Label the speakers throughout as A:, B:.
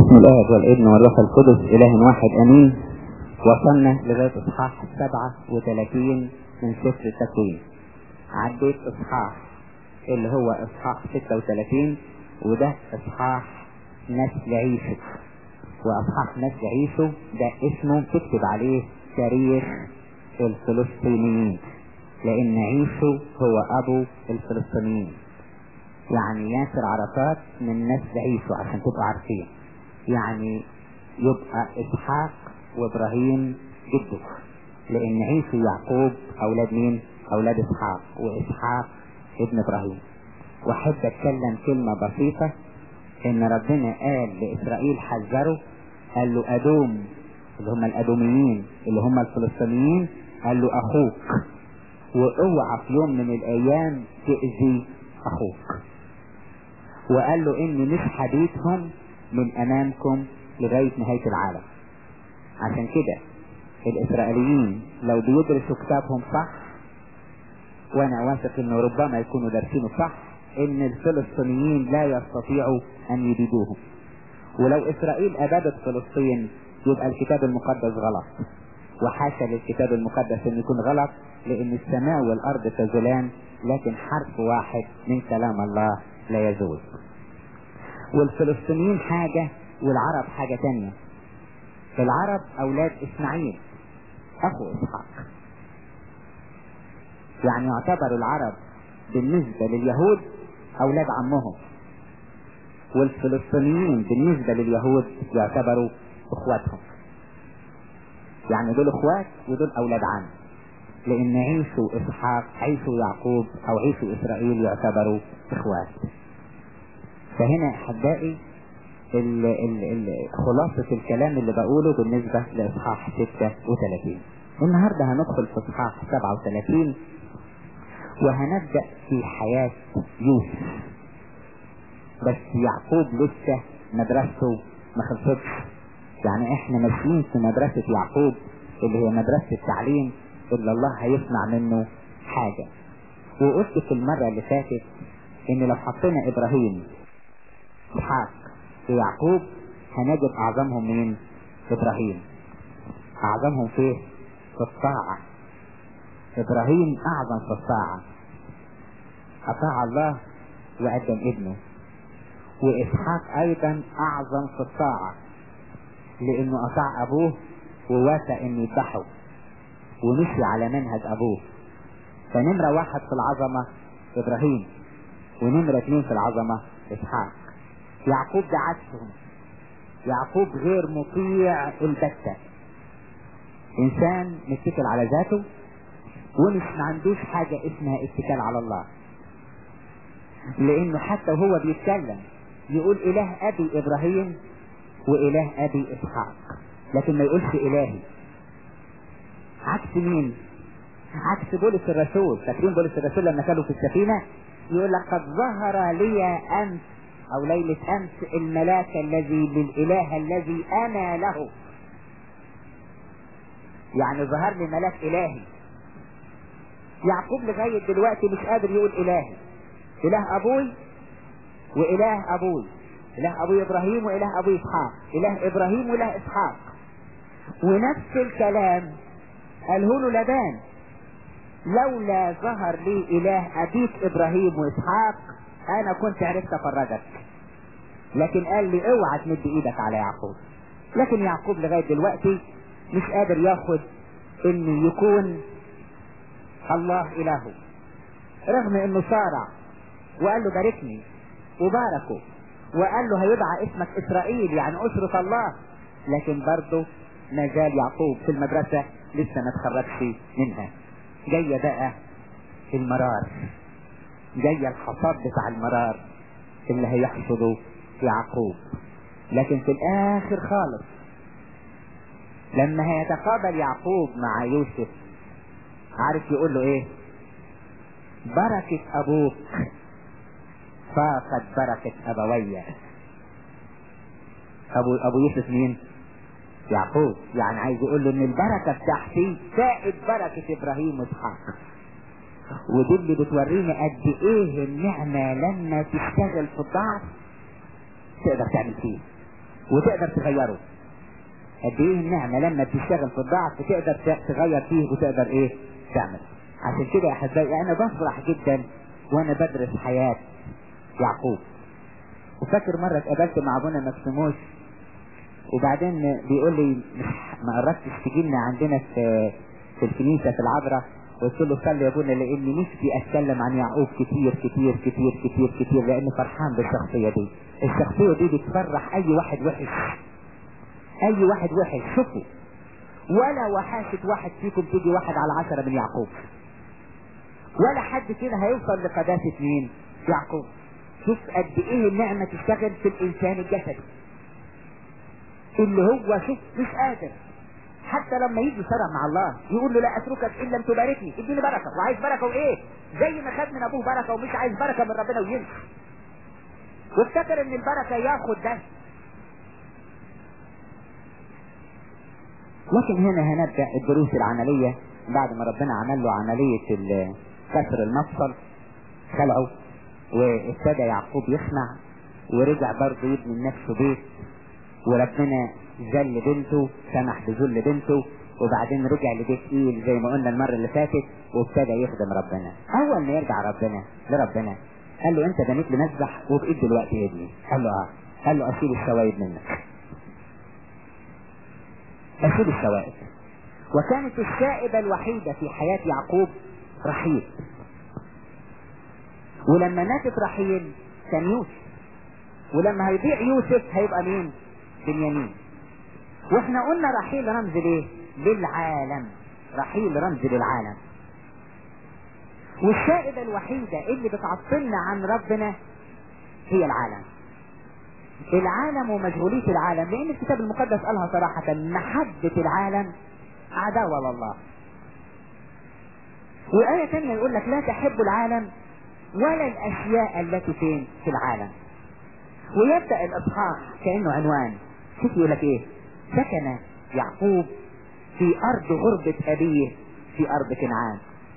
A: بسم الآب والابن والروح القدس إله واحد أمين وصلنا لغاية إصحاح 37 من سفر التكوين عديت إصحاح اللي هو إصحاح 36 وده إصحاح نسل عيسو وإصحاح نسل عيسو ده اسمه تكتب عليه تاريخ الفلسطينيين لأن عيسو هو أبو الفلسطينيين يعني ياسر عرفات من نسل عيسو عشان تبقوا عارفين يعني يبقى اسحاق وابراهيم جده لان عيسو يعقوب اولاد مين اولاد اسحاق واسحاق ابن ابراهيم واحب اتكلم كلمة بسيطة ان ربنا قال لاسرائيل حذره قال له ادوم اللي هم الادوميين اللي هم الفلسطينيين قال له اخوك واوعى في يوم من الايام تأذي اخوك وقال له اني مش حديثهم من امامكم لغاية نهاية العالم عشان كده الاسرائيليين لو بيدرسوا كتابهم صح وانا واثق انه ربما يكونوا دارسينه صح ان الفلسطينيين لا يستطيعوا ان يبيدوهم ولو اسرائيل ابادت فلسطين يبقى الكتاب المقدس غلط وحاشا للكتاب المقدس ان يكون غلط لان السماء والارض تزولان لكن حرف واحد من كلام الله لا يزول والفلسطينيين حاجة والعرب حاجة تانية العرب اولاد اسماعيل اخو اسحاق يعني يعتبر العرب بالنسبة لليهود اولاد عمهم والفلسطينيين بالنسبة لليهود يعتبروا اخواتهم يعني دول اخوات ودول اولاد عم لان عيسو اسحاق عيسو يعقوب او عيسو اسرائيل يعتبروا اخوات فهنا احبائي ال ال ال خلاصة الكلام اللي بقوله بالنسبة لإصحاح 36 النهاردة هندخل في إصحاح 37 وهنبدأ في حياة يوسف بس يعقوب لسه مدرسته ما خلصتش يعني احنا ماشيين في مدرسة يعقوب اللي هي مدرسة التعليم اللي الله هيصنع منه حاجة وقلت في المرة اللي فاتت ان لو حطينا ابراهيم اسحاق ويعقوب هنجد اعظمهم مين ابراهيم اعظمهم فيه في الطاعة ابراهيم اعظم في الطاعة اطاع الله وقدم ابنه واسحاق ايضا اعظم في الطاعة لانه اطاع ابوه ووافق انه يذبحه ومشي على منهج ابوه فنمرة واحد في العظمة ابراهيم ونمرة اثنين في العظمة اسحاق يعقوب ده عكسهم يعقوب غير مطيع البتة انسان متكل على ذاته ومش ما عندوش حاجة اسمها اتكال على الله لانه حتى وهو بيتكلم يقول اله ابي ابراهيم واله ابي اسحاق لكن ما يقولش الهي عكس مين عكس بولس الرسول فاكرين بولس الرسول لما كانوا في السفينة يقول لك قد ظهر لي امس او ليلة امس الملاك الذي للاله الذي انا له يعني ظهر لي ملاك الهي يعقوب لغاية دلوقتي مش قادر يقول الهي اله ابوي واله ابوي اله ابوي ابراهيم واله ابوي اسحاق اله ابراهيم واله اسحاق ونفس الكلام قاله له لبان لولا ظهر لي اله ابيك ابراهيم واسحاق انا كنت عرفت افرجك لكن قال لي اوعى تمد ايدك على يعقوب لكن يعقوب لغايه دلوقتي مش قادر ياخد ان يكون الله الهه رغم انه صارع وقال له باركني وباركه وقال له هيدعى اسمك اسرائيل يعني اسرة الله لكن برضه ما زال يعقوب في المدرسة لسه ما تخرجش منها جاية بقى المرار جاية الحصاد بتاع المرار اللي هيحصده يعقوب لكن في الاخر خالص لما هيتقابل يعقوب مع يوسف عارف يقول له ايه بركة ابوك فاقت بركة ابوية ابو ابو يوسف مين يعقوب يعني عايز يقول له ان البركة بتاعتي زائد بركة ابراهيم واسحاق ودي اللي بتوريني قد ايه النعمة لما تشتغل في الضعف تقدر تعمل فيه وتقدر تغيره قد ايه النعمة لما بتشتغل في الضعف تقدر تغير فيه وتقدر ايه تعمل عشان كده يا احبائي انا بفرح جدا وانا بدرس حياة يعقوب وفاكر مرة اتقابلت مع ابونا مكسيموس وبعدين بيقول لي مش ما قربتش تجي لنا عندنا في في الكنيسة في العذراء قلت له صلي يا ابونا لاني نفسي اتكلم عن يعقوب كتير كتير كتير كتير كتير لاني فرحان بالشخصية دي الشخصية دي بتفرح اي واحد وحش اي واحد وحش شوفوا ولا وحاشة واحد فيكم تيجي واحد على عشرة من يعقوب ولا حد فينا هيوصل لقداسة مين يعقوب شوف قد ايه النعمة تشتغل في الانسان الجسدي اللي هو شوف مش قادر حتى لما يجي صرع مع الله يقول له لا اتركك ان لم تباركني اديني بركه وعايز بركه وايه زي ما خد من ابوه بركه ومش عايز بركه من ربنا ويمشي وافتكر ان البركه ياخد ده لكن هنا هنبدا الدروس العمليه بعد ما ربنا عمل له عمليه كسر المفصل خلعه وابتدى يعقوب يسمع ورجع برضه يبني لنفسه بيت وربنا ذل بنته سمح بذل بنته وبعدين رجع لبيت ايل زي ما قلنا المره اللي فاتت وابتدى يخدم ربنا اول ما يرجع ربنا لربنا قال له انت بنيت لي مذبح وبايد دلوقتي يا ابني قال له اه قال له اشيل الشوايب منك اشيل الشوائب وكانت الشائبه الوحيده في حياه يعقوب رحيل ولما ماتت رحيل كان يوسف ولما هيضيع يوسف هيبقى مين بنيامين واحنا قلنا رحيل رمز ليه للعالم رحيل رمز للعالم والشائبة الوحيدة اللي بتعطلنا عن ربنا هي العالم العالم ومشغولية العالم لان الكتاب المقدس قالها صراحة محبة العالم عداوة لله وآية تانية يقول لك لا تحب العالم ولا الأشياء التي فين في العالم ويبدأ الإصحاح كأنه عنوان شوف يقول لك إيه سكن يعقوب في أرض غربة أبيه في أرض كنعان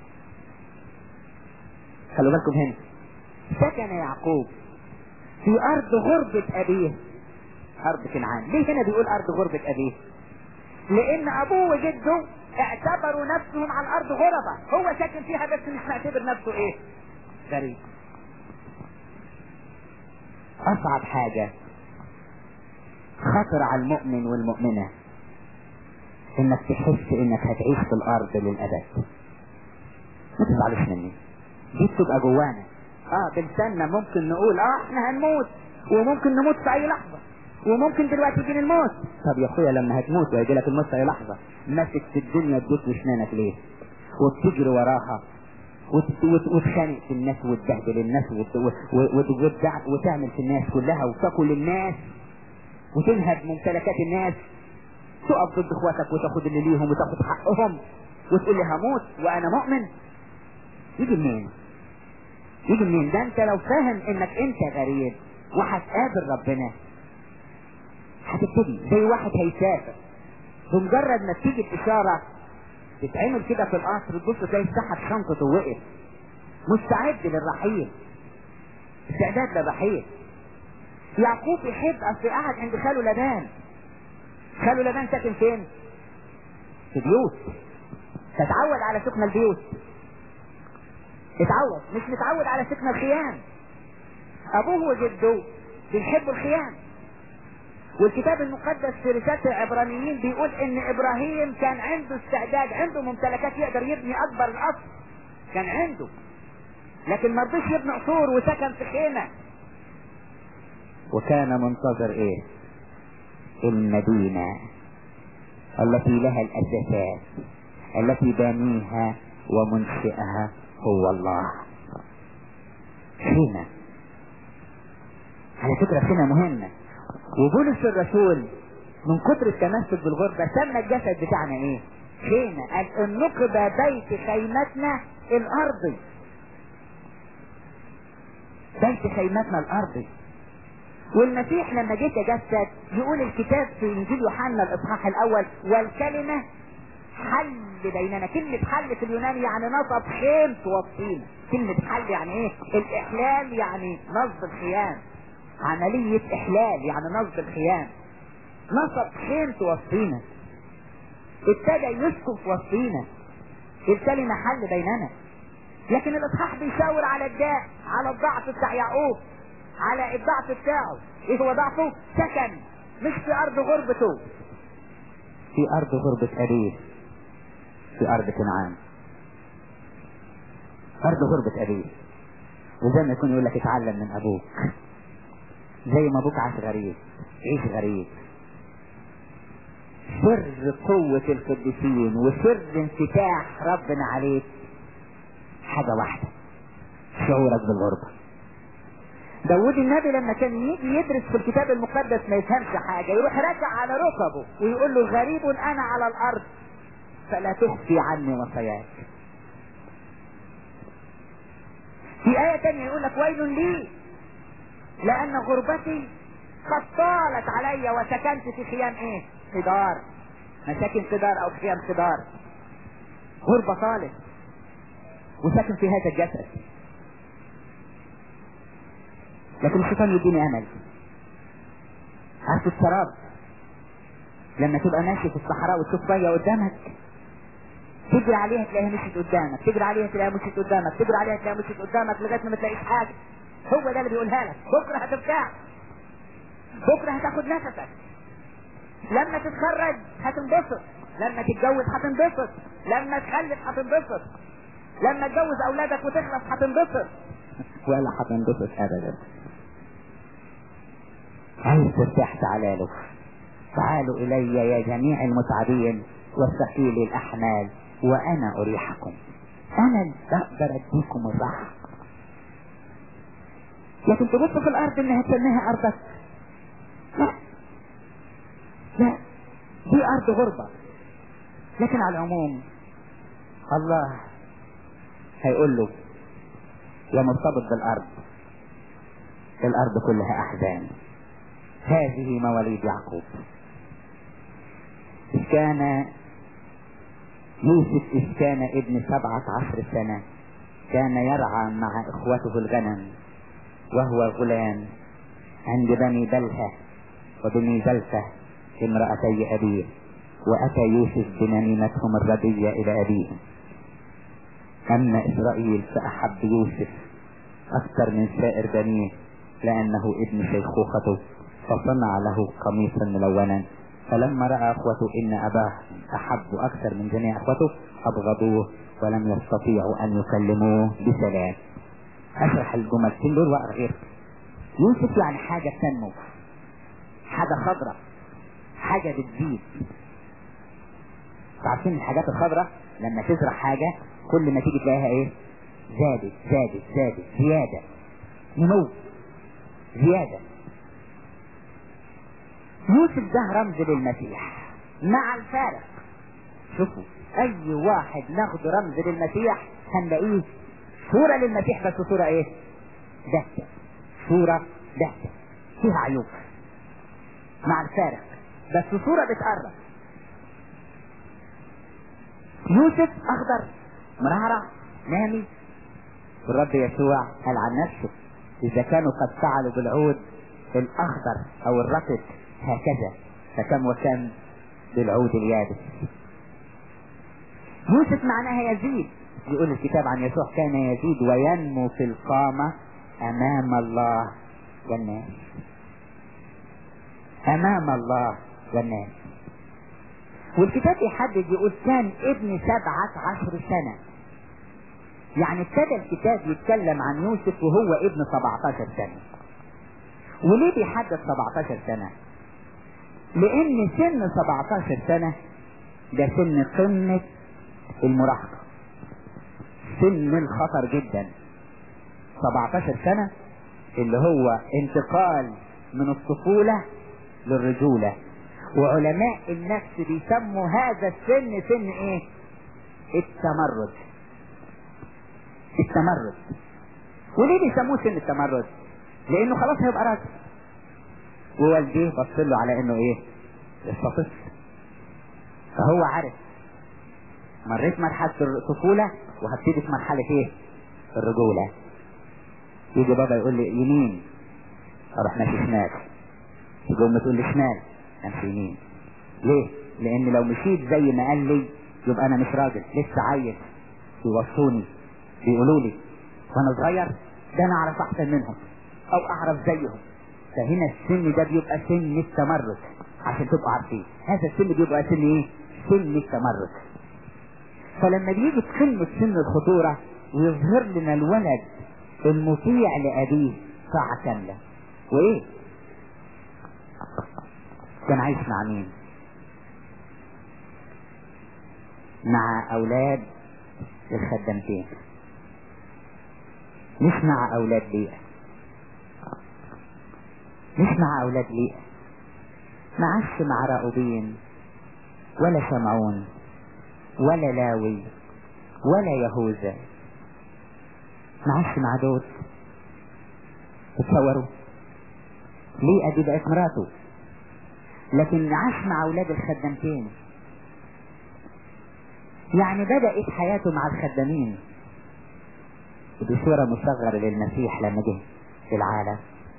A: خلوا بالكم هنا سكن يعقوب في أرض غربة أبيه أرض كنعان ليه هنا بيقول أرض غربة أبيه لأن أبوه وجده اعتبروا نفسهم على الأرض غربة هو ساكن فيها بس مش معتبر نفسه إيه غريب أصعب حاجة خطر على المؤمن والمؤمنة انك تحس انك هتعيش في الارض للابد ما تزعلوش مني دي بتبقى جوانا اه بلساننا ممكن نقول اه احنا هنموت وممكن نموت في اي لحظة وممكن دلوقتي يجيني الموت طب يا اخويا لما هتموت ويجي لك الموت في اي لحظة ماسك في الدنيا تدوس وشنانك ليه وبتجري وراها وتخانق في الناس وتبهدل الناس وتعمل في الناس كلها وتاكل الناس وتنهب ممتلكات الناس تقف ضد اخواتك وتاخد اللي ليهم وتاخد حقهم وتقول لي هموت وانا مؤمن يجي منين يجي منين ده انت لو فاهم انك انت غريب وهتقابل ربنا هتبتدي زي واحد هيسافر بمجرد ما تيجي الاشاره تتعمل كده في القصر تبص تلاقي سحب شنطته ووقف مستعد للرحيل استعداد للرحيل يعقوب يحب اصل قاعد عند خاله لبان خاله لبان ساكن فين في بيوت تتعود على سكن البيوت اتعود مش متعود على سكن الخيام ابوه وجده بيحبوا الخيام والكتاب المقدس في رسالة العبرانيين بيقول ان ابراهيم كان عنده استعداد عنده ممتلكات يقدر يبني اكبر القصر كان عنده لكن ما رضيش يبني قصور وسكن في خيمة وكان منتظر ايه المدينة التي لها الاساسات التي بانيها ومنشئها هو الله خيمة على فكرة خيمة مهمة وبولس الرسول من كتر التمسك بالغربة سمى الجسد بتاعنا ايه خيمة قال النقب بيت خيمتنا الارضي بيت خيمتنا الارضي والمسيح لما جه تجسد يقول الكتاب في انجيل يوحنا الاصحاح الاول والكلمة حل بيننا كلمة حل في اليوناني يعني نصب خيم توصينا كلمة حل يعني ايه الاحلال يعني نصب الخيام عملية احلال يعني نصب الخيام نصب خيمة وسطينا ابتدى يسكن في وسطينا ابتدى محل بيننا لكن الاصحاح بيشاور على الداء على الضعف بتاع يعقوب على الضعف بتاعه ايه هو ضعفه سكن مش في ارض غربته في ارض غربة ابيه في ارض كنعان ارض غربة ابيه وزي ما يكون يقول لك اتعلم من ابوك زي ما ابوك عاش غريب عيش غريب سر قوة القديسين وسر انفتاح ربنا عليك حاجة واحدة شعورك بالغربة داود النبي لما كان يجي يدرس في الكتاب المقدس ما يفهمش حاجة يروح راجع على ركبه ويقول له غريب انا على الارض فلا تخفي عني وصاياك في آية تانية يقول لك ويل لي لأن غربتي قد طالت علي وسكنت في خيام ايه؟ خضار مساكن خضار أو خيام خضار غربة طالت وساكن في هذا الجسد لكن الشيطان يديني امل عارف السراب لما تبقى ماشي في الصحراء وتشوف ميه قدامك تجري عليها تلاقيها مشيت قدامك تجري عليها تلاقيها مشيت قدامك تجري عليها تلاقيها مشيت قدامك لغايه ما تلاقيش حاجه هو ده اللي بيقولها لك بكره هترتاح بكره هتاخد نفسك لما تتخرج هتنبسط لما تتجوز هتنبسط لما تخلف هتنبسط لما تجوز اولادك وتخلص هتنبسط ولا هتنبسط ابدا عايز ترتاح تعالى له تعالوا الي يا جميع المتعبين والثقيل الاحمال وانا اريحكم انا اللي اقدر اديكم الراحه لكن تبص في الارض انها تسميها ارضك لا لا دي ارض غربة لكن على العموم الله هيقول له يا مرتبط بالارض الارض كلها احزان هذه مواليد يعقوب إذ كان يوسف إذ كان ابن سبعة عشر سنة كان يرعى مع إخوته الغنم وهو غلام عند بني بلهة وبني زلفة امرأتي أبيه وأتى يوسف بنميمتهم الردية إلى أبيه أما إسرائيل فأحب يوسف أكثر من سائر بنيه لأنه ابن شيخوخته فصنع له قميصا ملونا فلما رأى أخوته إن أباه أحب أكثر من جميع أخوته أبغضوه ولم يستطيعوا أن يكلموه بسلام أشرح الجملتين دول وأقرأ غير يوسف يعني حاجة تنمو حاجة خضراء حاجة بتزيد عارفين الحاجات الخضراء لما تزرع حاجة كل ما تيجي تلاقيها ايه زادت زادت زادت زيادة نمو زيادة يوسف ده رمز للمسيح مع الفارق شوفوا اي واحد ناخد رمز للمسيح هنلاقيه صورة للمسيح بس صورة ايه دهشة صورة دهشة فيها عيوب مع الفارق بس صورة بتقرب يوسف اخضر مرعرع نامي الرب يسوع قال عن نفسه اذا كانوا قد فعلوا بالعود الاخضر او الرطب هكذا فكم وكم بالعود اليابس يوسف معناها يزيد يقول الكتاب عن يسوع كان يزيد وينمو في القامة امام الله والناس امام الله والناس والكتاب يحدد يقول كان ابن سبعة عشر سنة يعني ابتدى الكتاب يتكلم عن يوسف وهو ابن 17 سنة وليه بيحدد 17 سنة لان سن 17 سنة ده سن قمة المراهقة سن الخطر جدا 17 سنة اللي هو انتقال من الطفولة للرجولة وعلماء النفس بيسموا هذا السن سن ايه التمرد التمرد وليه بيسموه سن التمرد لانه خلاص هيبقى راجل ووالديه بص له على انه ايه لسه طفل فهو عارف مريت مرحلة الطفولة وهبتدي في مرحلة ايه الرجولة يجي بابا يقول لي يمين اروح ماشي شمال تيجي امي تقول لي شمال امشي يمين ليه لان لو مشيت زي ما قال لي يبقى انا مش راجل لسه عيل بيوصوني بيقولوا لي وانا صغير ده انا اعرف احسن منهم او اعرف زيهم فهنا السن ده بيبقى سن التمرد عشان تبقوا عارفين هذا السن بيبقى سن ايه سن التمرد فلما بيجي في قمة سن الخطورة ويظهر لنا الولد المطيع لأبيه ساعة كاملة وإيه؟ كان عايش مع مين؟ مع أولاد الخدامتين مش مع أولاد ليئة مش مع أولاد ليئة ما عاش مع راؤوبين ولا شمعون ولا لاوي ولا يهوذا ما عاش مع دول تصوروا ليه ادي بقت مراته لكن عاش مع اولاد الخدامتين يعني بدأت حياته مع الخدامين ودي صورة مصغرة للمسيح لما جه في العالم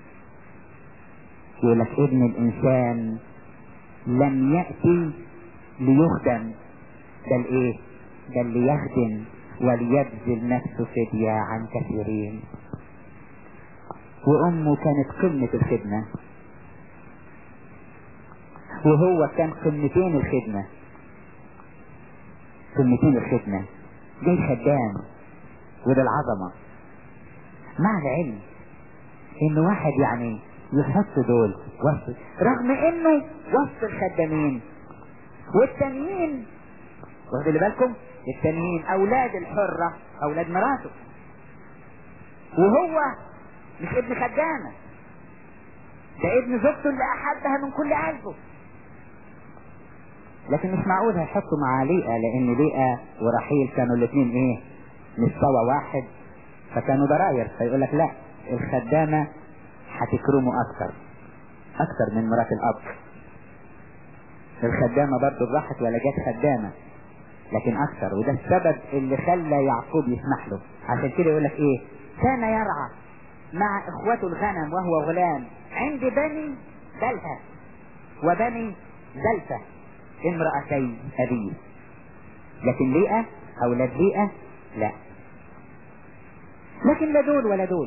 A: يقول لك ابن الانسان لم يأتي ليخدم بل ايه بل ليخدم وليبذل نفسه فدية عن كثيرين وامه كانت قمة الخدمة وهو كان قمتين الخدمة قمتين الخدمة جاي خدام وده العظمة مع العلم ان واحد يعني يحط دول وسط رغم انه وسط الخدامين والتانيين واخد اللي بالكم التانيين اولاد الحرة اولاد مراته وهو مش ابن خدامة ده ابن زوجته اللي احبها من كل قلبه لكن مش معقول هيحطوا مع ليئة لان ليئة ورحيل كانوا الاثنين ايه مستوى واحد فكانوا ضراير فيقول لك لا الخدامة هتكرمه اكتر اكتر من مرات الاب الخدامة برضه راحت ولا جت خدامة لكن اكثر وده السبب اللي خلى يعقوب يسمح له عشان كده يقول لك ايه كان يرعى مع اخوته الغنم وهو غلام عند بني بلهة وبني زلفة امرأتي ابيه لكن ليئة اولاد ليئة لا لكن لا دول ولا دول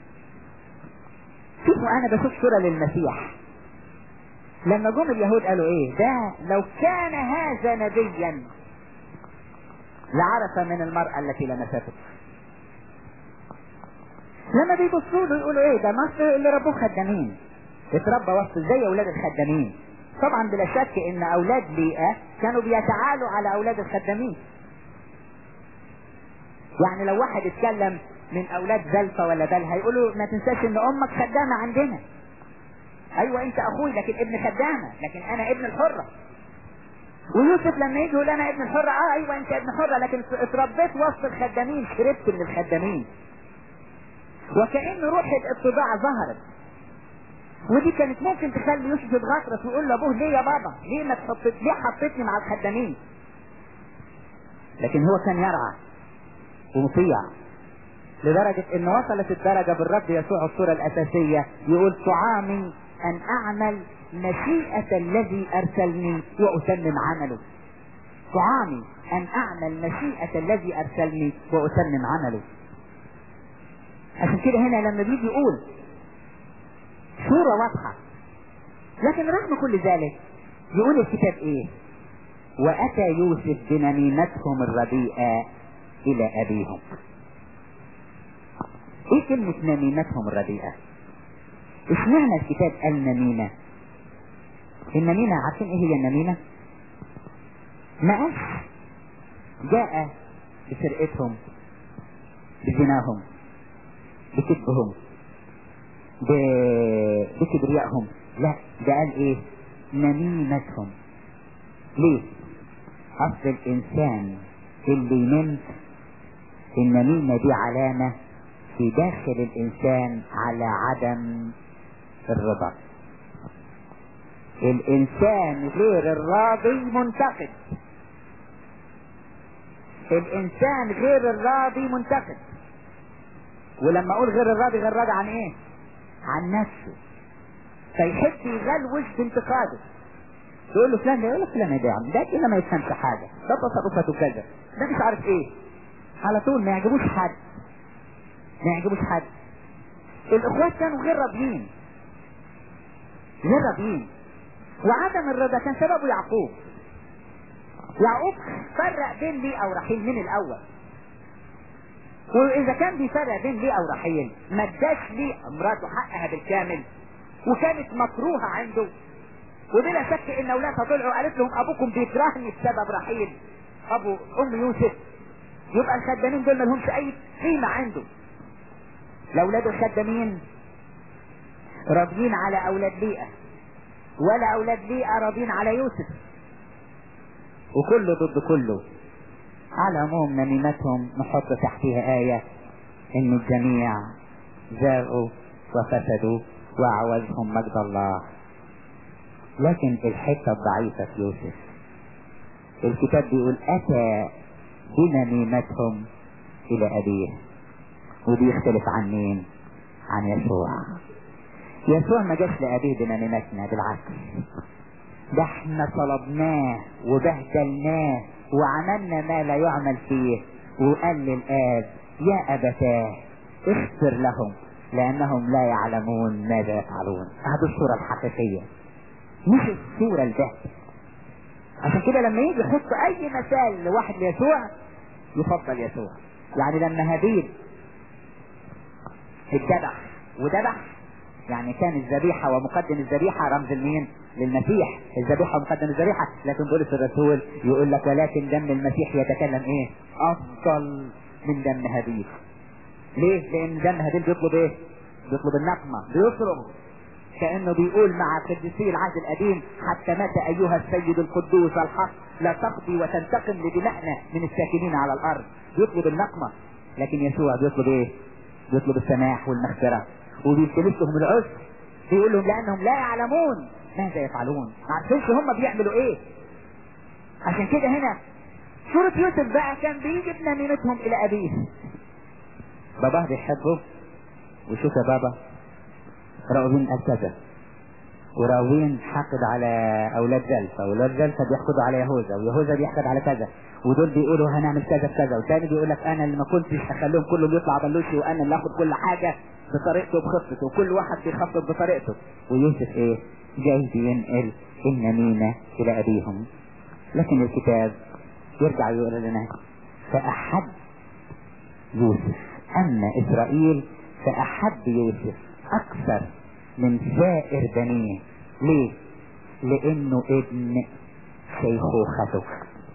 A: شوفوا انا بشوف صورة للمسيح لما جم اليهود قالوا ايه ده لو كان هذا نبيا لعرف من المرأة التي لمسته لما بيبصوا له يقولوا ايه ده مصر اللي ربوه خدامين اتربى وسط زي اولاد الخدامين طبعا بلا شك ان اولاد ليئة كانوا بيتعالوا على اولاد الخدامين يعني لو واحد اتكلم من اولاد زلفة ولا بلها يقولوا ما تنساش ان امك خدامة عندنا ايوه انت اخوي لكن ابن خدامة لكن انا ابن الحرة ويوسف لما يجي يقول انا ابن الحرة اه ايوه انت ابن حرة لكن اتربيت وسط الخدامين شربت من الخدامين وكأن روح الاتباع ظهرت ودي كانت ممكن تخلي يوسف يتغطرس ويقول لابوه ليه يا بابا ليه ما تحط ليه حطيتني مع الخدامين لكن هو كان يرعى ومطيع لدرجة ان وصلت الدرجة بالرب يسوع الصورة الاساسية يقول طعامي ان اعمل مشيئة الذي ارسلني واتمم عمله طعامي ان اعمل مشيئة الذي ارسلني واتمم عمله عشان كده هنا لما بيجي يقول صورة واضحة لكن رغم كل ذلك يقول الكتاب ايه واتى يوسف بنميمتهم الرديئة الى ابيهم ايه كلمة نميمتهم الرديئة اشمعنى الكتاب قال نميمة النميمة عارفين ايه هي النميمة ما قالش جاء بسرقتهم بزناهم بكذبهم بكبريائهم لا ده قال ايه نميمتهم ليه اصل الانسان اللي ينم النميمة دي علامة في داخل الانسان على عدم الرضا الانسان غير الراضي منتقد الانسان غير الراضي منتقد ولما اقول غير الراضي غير راضي عن ايه عن نفسه فيحب يغلوش بانتقاده تقول له فلان ده يقول لك فلان ده يا عم ده كده ما يفهمش حاجه ده تصرفاته كذا ده مش عارف ايه على طول ما يعجبوش حد ما يعجبوش حد الاخوات كانوا غير راضيين غير راضيين وعدم الرضا كان سببه يعقوب يعقوب فرق بين ليه او رحيل من الاول واذا كان بيفرق بين ليه او رحيل ما اداش ليه مراته حقها بالكامل وكانت مكروهه عنده وبلا شك ان اولادها طلعوا قالت لهم ابوكم بيكرهني بسبب رحيل ابو ام يوسف يبقى الخدامين دول ما لهمش اي قيمه عنده لاولاد الخدامين راضيين على اولاد ليئه ولا اولاد ليئه راضيين على يوسف وكله ضد كله على عموم نميمتهم نحط تحتها آية إن الجميع زاغوا وفسدوا وعوزهم مجد الله لكن الحتة الضعيفة في يوسف الكتاب بيقول أتى بنميمتهم إلى أبيه ودي يختلف عن مين؟ عن يسوع يسوع ما جاش لأبيه بنميمتنا بالعكس ده احنا طلبناه وبهدلناه وعملنا ما لا يعمل فيه وقال للآب يا أبتاه اغفر لهم لأنهم لا يعلمون ماذا يفعلون هذه الصورة الحقيقية مش الصورة الجهل عشان كده لما يجي يحط أي مثال لواحد ليسوع يفضل يسوع يعني لما هابيل اتذبح وذبح يعني كان الذبيحة ومقدم الذبيحة رمز لمين؟ للمسيح الذبيحة ومقدم الذبيحة لكن بولس الرسول يقول لك ولكن دم المسيح يتكلم ايه؟ أفضل من دم هابيل. ليه؟ لأن دم هابيل بيطلب ايه؟ بيطلب النقمة بيصرخ كأنه بيقول مع قديسي العهد القديم حتى متى أيها السيد القدوس الحق لا تقضي وتنتقم لدمائنا من الساكنين على الأرض بيطلب النقمة لكن يسوع بيطلب ايه؟ بيطلب السماح والمغفرة وبيستلف لهم العسر بيقول لهم لانهم لا يعلمون ماذا يفعلون ما عارفينش هم بيعملوا ايه عشان كده هنا سورة يوسف بقى كان بيجي بنميمتهم الى ابيه باباه بيحبه وشوف يا بابا راؤوبين قال كذا وراوين حقد على اولاد زلفة واولاد زلفة بيحقدوا على يهوذا ويهوذا بيحقد على كذا ودول بيقولوا هنعمل كذا كذا والتاني بيقول لك انا اللي ما كنتش هخليهم كلهم يطلع بلوشي وانا اللي اخد كل حاجه بطريقته بخطته وكل واحد بيخطط بطريقته ويوسف ايه جاي بينقل النميمة الى ابيهم لكن الكتاب يرجع يقول لنا فاحب يوسف اما اسرائيل فاحب يوسف اكثر من سائر بنيه ليه لانه ابن شيخوخته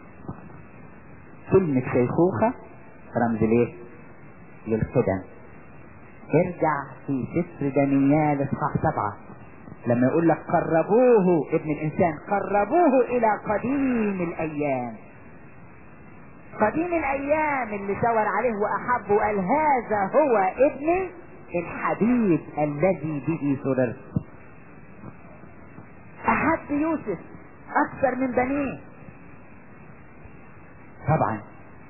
A: كلمة شيخوخة رمز ليه للقدم ارجع في سفر دانيال اصحاح سبعة لما يقول لك قربوه ابن الانسان قربوه الى قديم الايام قديم الايام اللي شاور عليه واحبه وقال هذا هو ابني الحبيب الذي به سررت احب يوسف اكثر من بنيه طبعا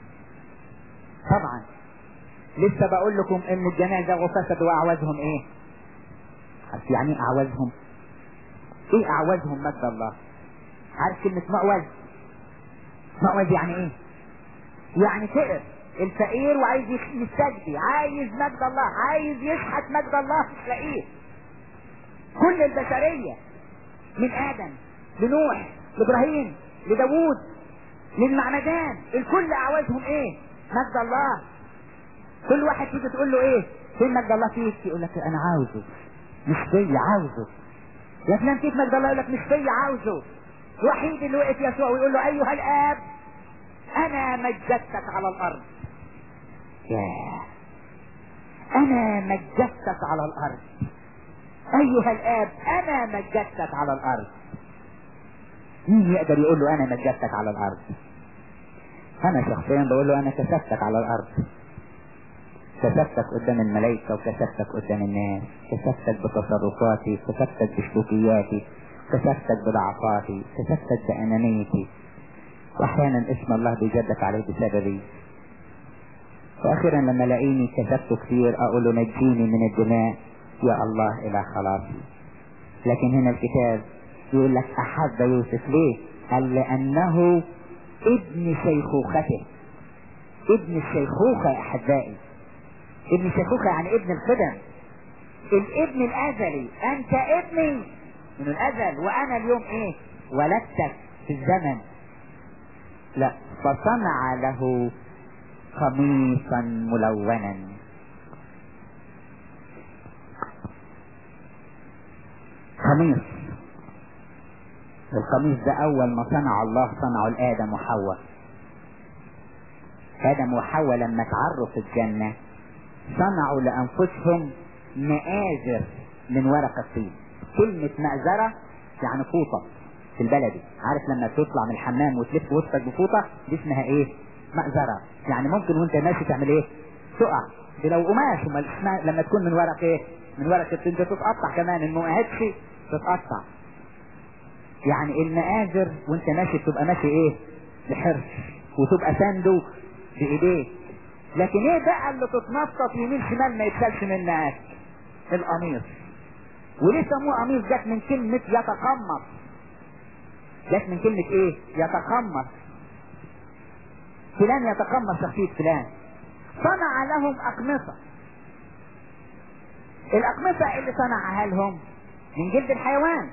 A: طبعا لسه بقول لكم ان الجنازه وفسد واعوزهم ايه عارف يعني ايه اعوزهم ايه اعوزهم مجد الله عارف كلمه معوز معوز يعني ايه يعني فقر الفقير وعايز يستجدي عايز مجد الله عايز يشحت مجد الله مش لاقيه كل البشريه من ادم لنوح لابراهيم لداوود للمعمدان الكل اعوازهم ايه مجد الله كل واحد تيجي تقول له ايه فين مجد الله فيك يقول لك انا عاوزه مش فيا عاوزه يا فلان فيك مجد الله يقول لك مش فيا عاوزه الوحيد اللي وقف يسوع ويقول له ايها الاب انا مجدتك على الارض ياه انا مجدتك على الارض ايها الاب انا مجدتك على الارض مين يقدر يقول له انا مجدتك على الارض انا شخصيا بقول له انا كسبتك على الارض كسبتك قدام الملائكة وكسبتك قدام الناس كسبتك بتصرفاتي كسبتك بسلوكياتي كسبتك بضعفاتي كسبتك بأنانيتي واحيانا اسم الله بيجدف عليه بسببي واخيرا لما الاقيني كسبته كثير اقول له نجيني من الدماء يا الله الى خلاصي لكن هنا الكتاب يقول لك احب يوسف ليه قال لانه ابن شيخوخته ابن الشيخوخة يا احبائي ابن الشيخوخة يعني ابن الخدم الابن الازلي انت ابني من الازل وانا اليوم ايه ولدتك في الزمن لا فصنع له قميصا ملونا قميص القميص ده اول ما صنع الله صنعه لادم وحواء ادم وحواء لما تعروا في الجنة صنعوا لانفسهم مآزر من ورق الطين كلمة مأزرة يعني فوطة في البلدي عارف لما تطلع من الحمام وتلف وسطك بفوطة دي اسمها ايه مأزرة يعني ممكن وانت ماشي تعمل ايه تقع دي لو قماش امال اسمها لما تكون من ورق ايه من ورق الطين ده تتقطع كمان ان ما وقعتش تتقطع يعني المآزر وانت ماشي بتبقى ماشي ايه بحرص وتبقى ساندو بايديك لكن ايه بقى اللي تتنطط يمين شمال ما يتشالش منك القميص وليه سموه قميص جت من كلمة يتقمص جت من كلمة ايه يتقمص فلان يتقمص شخصية فلان صنع لهم أقمصة الأقمصة اللي صنعها لهم من جلد الحيوان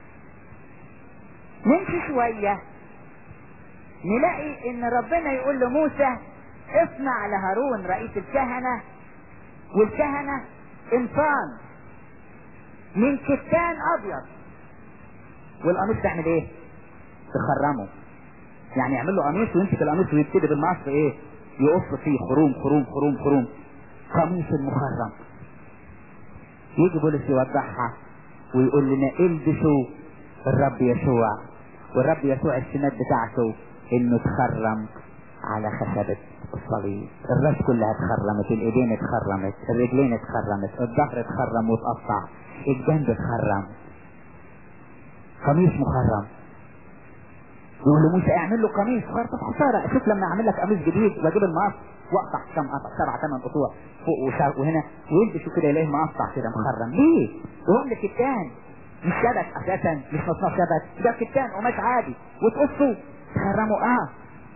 A: نمشي شوية نلاقي ان ربنا يقول لموسى اصنع لهارون رئيس الكهنة والكهنة انسان من كتان ابيض والقميص تعمل ايه تخرمه يعني يعمل له قميص ويمسك القميص ويبتدي بالمقص ايه يقص فيه خروم خروم خروم خروم قميص المخرم يجي بولس يوضحها ويقول لنا البسوا الرب يسوع والرب يسوع السمات بتاعته انه تخرم على خشبة الصليب الراس كلها اتخرمت الايدين اتخرمت الرجلين اتخرمت الظهر اتخرم واتقطع الجنب اتخرم قميص مخرم يقول لموسى اعمل له قميص طب خساره شوف لما اعمل لك قميص جديد واجيب المقص واقطع كم قطع سبع ثمان قطوع فوق وشرق وهنا ويلبسوا كده يلاقيه مقطع كده مخرم ليه؟ وهو اللي كتان مش شبك اساسا مش مصنوع شبك ده كتان قماش عادي وتقصه تخرمه اه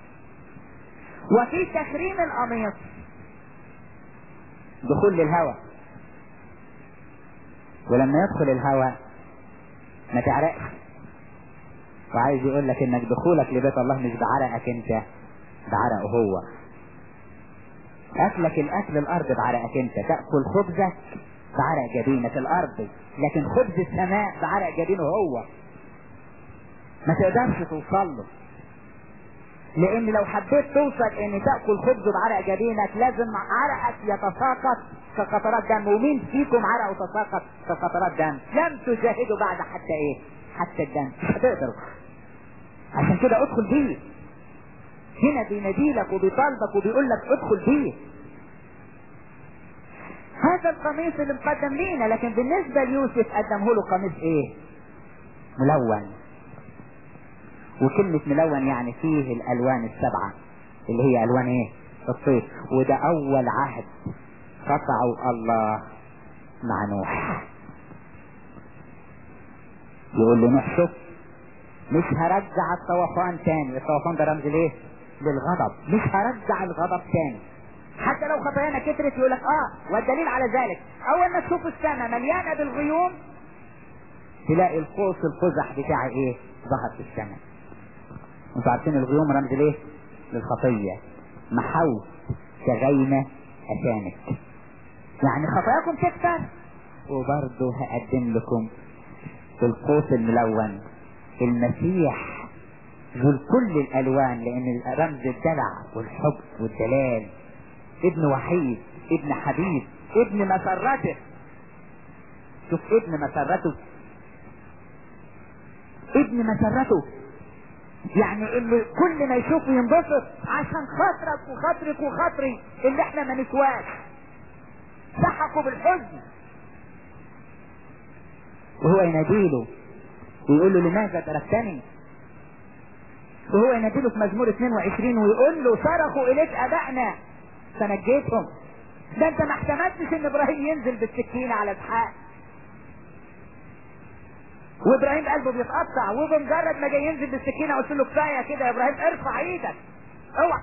A: وفي تخريم القميص دخول للهواء ولما يدخل الهواء ما تعرقش وعايز يقول لك انك دخولك لبيت الله مش بعرقك انت بعرقه هو اكلك الاكل الارض بعرقك انت تاكل خبزك بعرق جبينك الارض لكن خبز السماء بعرق جبينه هو ما تقدرش توصل له لان لو حبيت توصل ان تاكل خبز بعرق جبينك لازم عرقك يتساقط كقطرات دم ومين فيكم عرقه تساقط كقطرات دم لم تجاهدوا بعد حتى ايه حتى الدم مش هتقدروا عشان كده ادخل بيه هنا بيناديلك وبيطالبك وبيقول لك ادخل بيه هذا القميص اللي مقدم لينا لكن بالنسبة ليوسف قدمه له قميص ايه ملون وكلمة ملون يعني فيه الالوان السبعة اللي هي الوان ايه الطيف وده اول عهد قطعه الله مع نوح يقول له نوح شوف مش هرجع الطوفان تاني الطوفان ده رمز ليه للغضب مش هرجع الغضب تاني حتى لو خطايانا كترت يقول لك اه والدليل على ذلك اول ما تشوف السماء مليانه بالغيوم تلاقي القوس القزح بتاع ايه ظهر في السماء انتوا عارفين الغيوم رمز ليه للخطيه محو كغيمه اسامك يعني خطاياكم تكتر وبرضه هقدم لكم القوس الملون المسيح ذو كل الالوان لان رمز الدلع والحب والدلال ابن وحيد ابن حبيب ابن مسرته شوف ابن مسرته ابن مسرته يعني اللي كل ما يشوفه ينبسط عشان خاطرك وخاطرك وخاطري اللي احنا ما نسواش سحقوا بالحزن وهو يناديله ويقول له لماذا تركتني وهو يناديله في مزمور 22 ويقول له صرخوا اليك ابائنا فنجيتهم ده انت ما احتملتش ان ابراهيم ينزل بالسكينه على اسحاق
B: وابراهيم قلبه بيتقطع وبمجرد ما جاي ينزل بالسكينه قلت له كفايه كده يا ابراهيم ارفع ايدك اوعى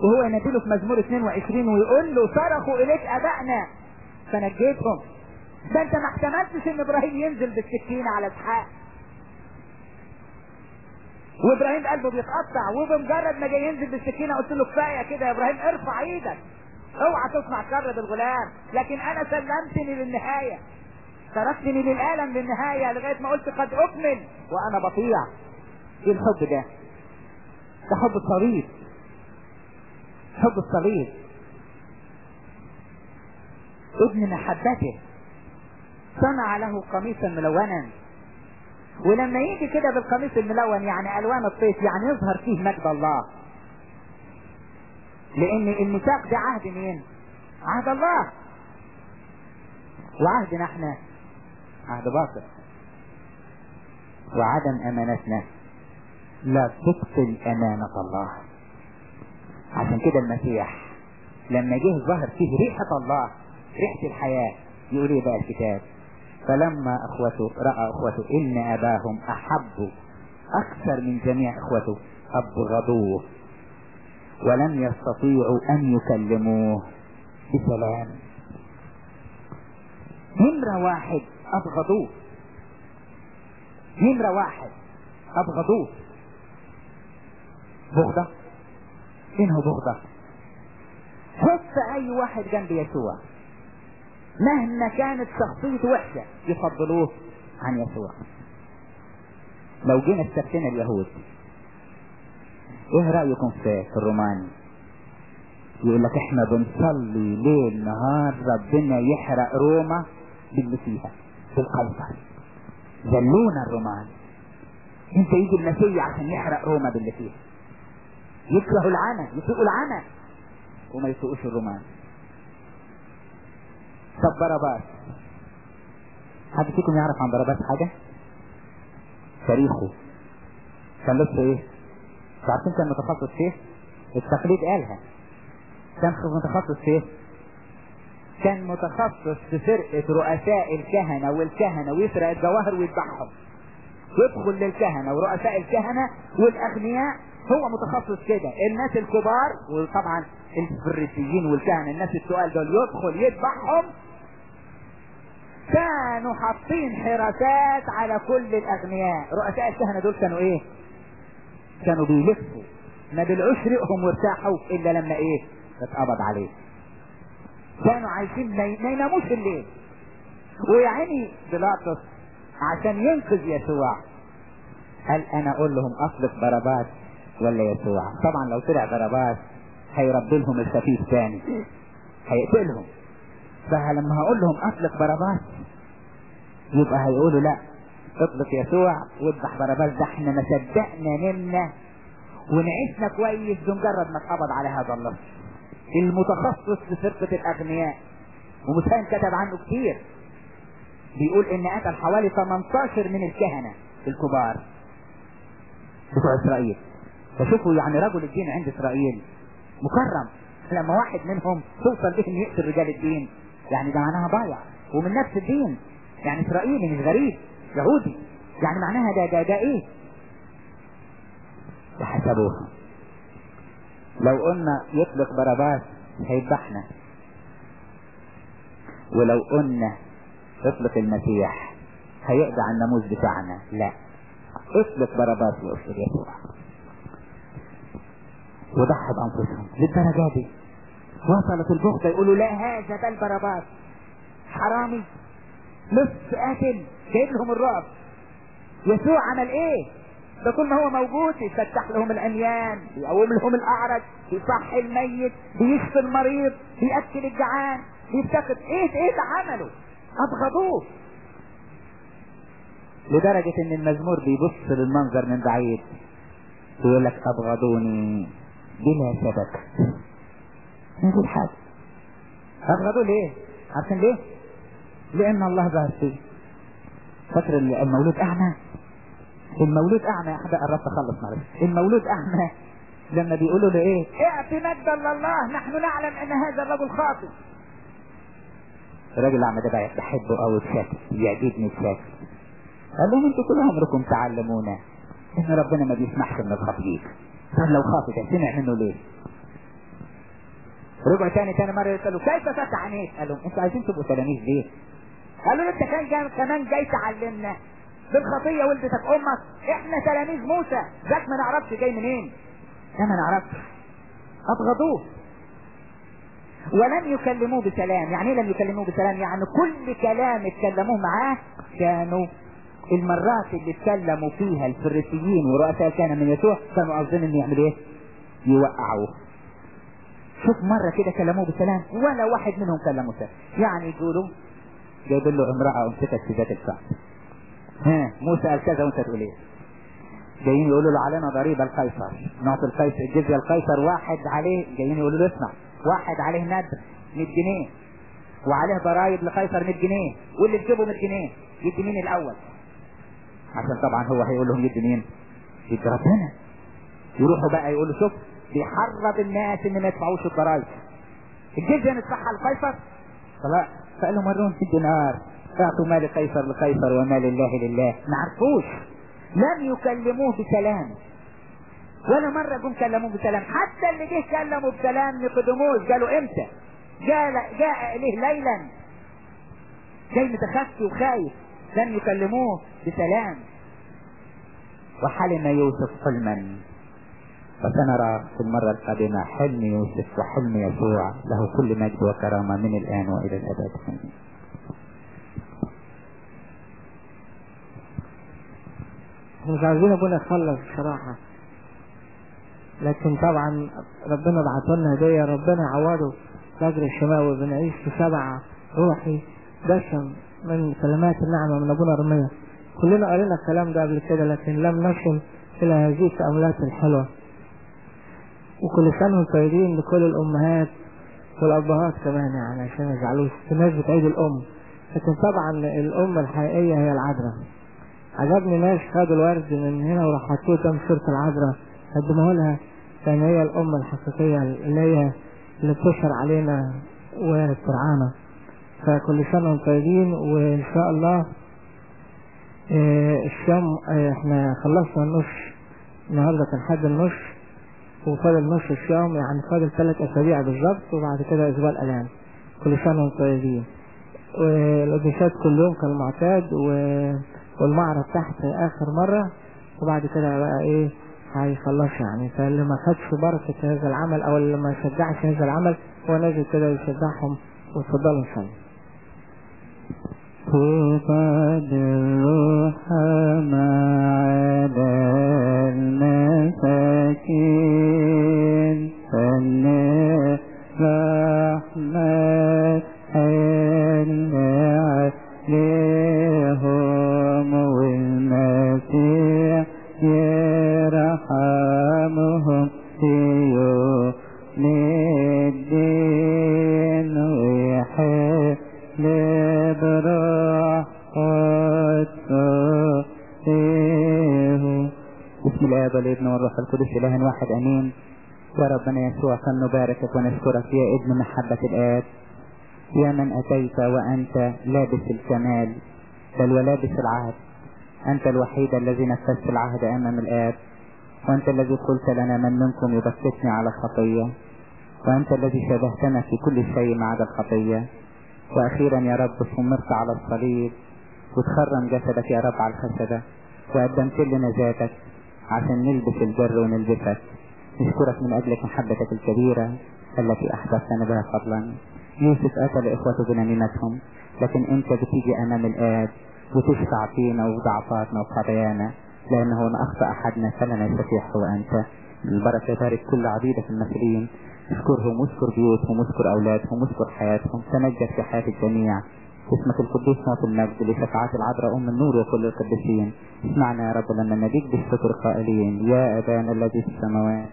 B: وهو يناديله في مزمور 22 ويقول له صرخوا اليك ابائنا فنجيتهم ده انت ما احتملتش ان ابراهيم ينزل بالسكينة على اسحاق وابراهيم قلبه بيتقطع وبمجرد ما جاي ينزل بالسكينة قلت له كفاية كده يا ابراهيم ارفع ايدك اوعى تصنع شر بالغلام لكن انا سلمتني للنهاية تركتني للالم للنهاية لغاية ما قلت قد اكمل وانا بطيع ايه الحب ده ده حب الصليب حب الصليب ابن محبته صنع له قميصا ملونا ولما يجي كده بالقميص الملون يعني الوان الطيف يعني يظهر فيه مجد الله لان الميثاق ده عهد مين عهد الله وعهدنا احنا عهد باطل وعدم امانتنا لا تبطل امانة الله عشان كده المسيح لما جه ظهر فيه ريحة الله ريحة الحياة يقول ايه بقى الكتاب فلما اخوته رأى اخوته ان اباهم احبوا اكثر من جميع اخوته ابغضوه ولم يستطيعوا ان يكلموه بسلام نمرة واحد ابغضوه نمرة واحد ابغضوه بغضة انه بغضة حط اي واحد جنب يسوع مهما كانت شخصيته وحشة يفضلوه عن يسوع لو جينا استفتنا اليهود ايه رأيكم في, في الروماني يقول لك احنا بنصلي ليل نهار ربنا يحرق روما باللي فيها بالقيصر ذلونا الرومان انت يجي المسيح عشان يحرق روما باللي فيها يكرهوا العمى يسوقوا العمى وما يسوقوش الرومان طب باراباس حد فيكم يعرف عن باراباس حاجة تاريخه كان لسه ايه عارفين كان متخصص فيه التقليد قالها كان متخصص فيه كان متخصص في فرقة رؤساء الكهنة والكهنة ويسرق الجواهر ويذبحهم يدخل للكهنة ورؤساء الكهنة والأغنياء هو متخصص كده الناس الكبار وطبعا الفريسيين والكهنة الناس التقال دول يدخل يذبحهم كانوا حاطين حراسات على كل الاغنياء رؤساء الكهنة دول كانوا ايه كانوا بيلفوا ما بلعوش ريقهم وارتاحوا الا لما ايه اتقبض عليه كانوا عايشين ما يناموش الليل ويا عيني بيلاطس عشان ينقذ يسوع قال انا اقول لهم اطلق باراباس ولا يسوع طبعا لو طلع باراباس هيربي لهم الخفيف تاني هيقتلهم فلما هقول لهم اطلق باراباس يبقى هيقولوا لا اطلق يسوع واذبح باراباس ده احنا ما صدقنا نمنا ونعيشنا كويس بمجرد ما اتقبض على هذا اللص المتخصص في فرقة الاغنياء ومسلم كتب عنه كتير بيقول ان قتل حوالي 18 من الكهنة الكبار بتوع اسرائيل فشوفوا يعني رجل الدين عند اسرائيل مكرم لما واحد منهم توصل به انه يقتل رجال الدين يعني ده معناها ضايع ومن نفس الدين يعني اسرائيلي مش غريب يهودي يعني معناها ده ده, ده ايه وحسبوها لو قلنا يطلق باراباس هيذبحنا ولو قلنا اطلق المسيح هيقضي على الناموس بتاعنا لا اطلق باراباس واطلق يسوع وضحوا بانفسهم للدرجه دي وصلت البغضه يقولوا لا هذا ده الباراباس حرامي لص قاتل جايب لهم الرعب يسوع عمل ايه ده طول ما هو موجود يفتح لهم العميان يقوم لهم الاعرج يصحي الميت بيشفي المريض بياكل الجعان بيفتقد ايه ايه ده عمله ابغضوه لدرجة ان المزمور بيبص للمنظر من بعيد يقول لك ابغضوني بلا سبب نقول حاجة ابغضوا ليه عارفين ليه لان الله ظهر فيه فاكر المولود اعمى المولود اعمى يا احباب قربت اخلص معلش المولود اعمى لما بيقولوا له ايه اعطي مجدا لله نحن نعلم ان هذا الرجل خاطئ الراجل الاعمى ده بقى بحبه قوي بشكل يعجبني بشكل قال لهم انتوا طول عمركم تعلمونا ان ربنا ما بيسمحش ان الخطيب طب لو خاطئ ده سمع منه ليه رجعوا تاني تاني مرة يسألوا كيف فتح عينيك؟ قال لهم انتوا عايزين تبقوا تلاميذ ليه؟ قالوا له انت كان جاي كمان جاي تعلمنا بالخطية ولدتك امك احنا تلاميذ موسى ذاك ما نعرفش جاي منين ده ما نعرفش ابغضوه ولم يكلموه بسلام يعني ايه لم يكلموه بسلام يعني كل كلام اتكلموه معاه كانوا المرات اللي اتكلموا فيها الفريسيين ورؤساء كان من يسوع كانوا قاصدين ان يعملوا ايه يوقعوه شوف مرة كده كلموه بسلام ولا واحد منهم كلمه سلام يعني يقولوا جايب له امرأة امسكت في ذات الكعب ها موسى قال كذا وانت تقول ايه جايين يقولوا له علينا ضريبة القيصر نعطي القيصر الجزية القيصر واحد عليه جايين يقولوا له اسمع واحد عليه ندر 100 جنيه وعليه ضرائب لقيصر 100 جنيه واللي تجيبه 100 جنيه يدي مين الاول عشان طبعا هو هيقول لهم يدي مين يدي ربنا يروحوا بقى يقولوا شوف بيحرض الناس ان ما يدفعوش الضرائب الجزية ندفعها لقيصر خلاص فقال لهم وروني الدينار اعطوا مال قيصر لقيصر ومال الله لله ما عرفوش لم يكلموه بسلام ولا مرة جم كلموه بسلام حتى اللي جه كلموا بسلام نقدموش قالوا امتى جاء جاء اليه ليلا جاي متخفي وخايف لم يكلموه بسلام وحلم يوسف حلما وسنرى في المرة القادمة حلم يوسف وحلم يسوع له كل مجد وكرامة من الآن وإلى الأبد آمين
C: مش عايزين ابونا يخلص بصراحة لكن طبعا ربنا بعت لنا هدية ربنا يعوضه فجر الشماوي بنعيش في سبع روحي دسم من كلمات النعمة من ابونا رمية كلنا قرينا الكلام ده قبل كده لكن لم نصل الى هذه التأملات الحلوة وكل سنة وانتم طيبين لكل الامهات والابهات كمان يعني عشان ما يزعلوش في ناس بتعيد الام لكن طبعا الام الحقيقية هي العذراء عجبني ناس خدوا الورد من هنا وراح حطوه قدام صورة العذراء قدموه لها كان هي الأم الحقيقية اللي هي اللي بتشهر علينا وترعانا فكل سنة وانتم طيبين وإن شاء الله اه الشام اه احنا خلصنا النص النهاردة كان حد النص وفاضل نص الشام يعني فاضل ثلاث أسابيع بالظبط وبعد كده أسبوع الألام كل سنة وانتم طيبين والقديسات كل يوم كالمعتاد و والمعرض تحت اخر مرة وبعد كده بقى ايه هيخلص يعني فاللي ما خدش بركة هذا العمل او اللي ما شجعش هذا العمل هو نازل كده يشجعهم وتفضلوا نصلي
A: طوبى الروح مع المساكين فالرحمة حل عليهم والمسيح يرحمهم في يوم الدين ويحل براحته بسم الله والابن والروح القدس اله واحد امين يا ربنا يسوع فلنباركك ونشكرك يا ابن محبة الآب يا من أتيت وأنت لابس الكمال بل ولابس العهد أنت الوحيد الذي نفذت العهد أمام الآب وأنت الذي قلت لنا من منكم يبكتني على الخطية وأنت الذي شبهتنا في كل شيء ما عدا الخطية وأخيرا يا رب صمرت على الصليب وتخرم جسدك يا رب على الخشبة وقدمت لنا ذاتك عشان نلبس البر ونلبسك نشكرك من أجلك محبتك الكبيرة التي أحببتنا بها فضلا يوسف قتل إخوته بنميمتهم لكن أنت بتيجي أمام الآب وتشفع فينا وضعفاتنا وخطايانا لأنه إن أخطأ أحدنا فلنا يستطيع هو أنت البركة بارك كل عبيدك المسلمين اذكرهم واذكر بيوتهم واذكر أولادهم واذكر حياتهم تمجد في حياة الجميع اسمك القدوس موت المجد لشفاعة العذراء أم النور وكل القديسين اسمعنا يا رب لما نديك بالشكر قائلين يا أبانا الذي في السماوات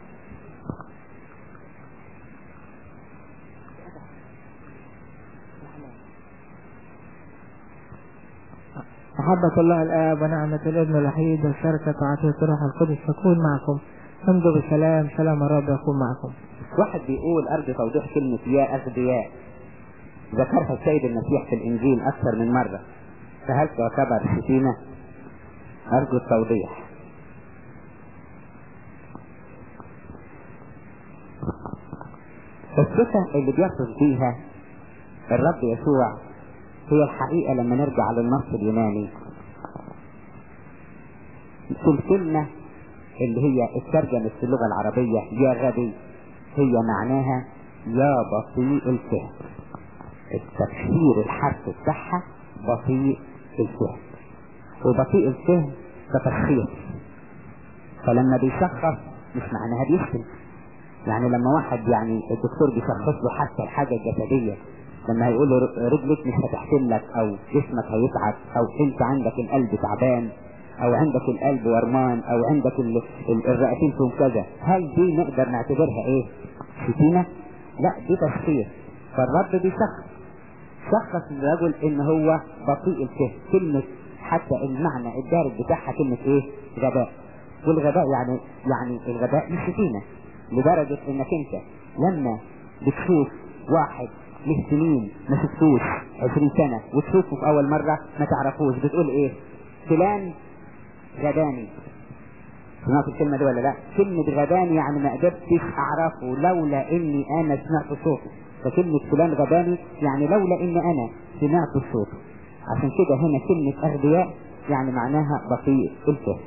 C: محبة الله الآب ونعمة الابن الوحيد وشركة وعطية الروح القدس تكون معكم امضوا بسلام سلام الرب يكون معكم
A: واحد بيقول أرجو توضيح كلمة يا أغبياء ذكرها السيد المسيح في الإنجيل أكثر من مرة فهل تعتبر شتيمة؟ أرجو التوضيح الصفة اللي بيصف بيها الرب يسوع هي الحقيقة لما نرجع للنص اليوناني في الكلمة اللي هي اترجمت في اللغة العربية يا غبي هي معناها يا بطيء الفهم التفسير الحرف بتاعها بطيء الفهم وبطيء الفهم كتشخيص فلما بيشخص مش معناها بيشتم يعني لما واحد يعني الدكتور بيشخص له حتى الحاجة الجسدية لما هيقول له رجلك مش هتحتملك او جسمك هيتعب او انت عندك القلب تعبان او عندك القلب ورمان او عندك ال- ال- الرئتين فيهم كذا هل دي نقدر نعتبرها ايه شتيمة لا دي تشخيص فالرب بيشخص شخص الرجل ان هو بطيء الفهم كلمة حتى المعنى الدارج بتاعها كلمة ايه غباء والغباء يعني يعني الغباء مش شتيمة لدرجة انك انت لما بتشوف واحد له سنين ما شفتوش 20 سنة وتشوفه في اول مرة ما تعرفوش بتقول ايه فلان غباني سمعت الكلمة دي ولا لا كلمة غباني يعني ما قدرتش اعرفه لولا اني انا سمعت صوته فكلمة فلان غباني يعني لولا اني انا سمعت صوته عشان كده هنا كلمة اغبياء يعني معناها بطيء الفهم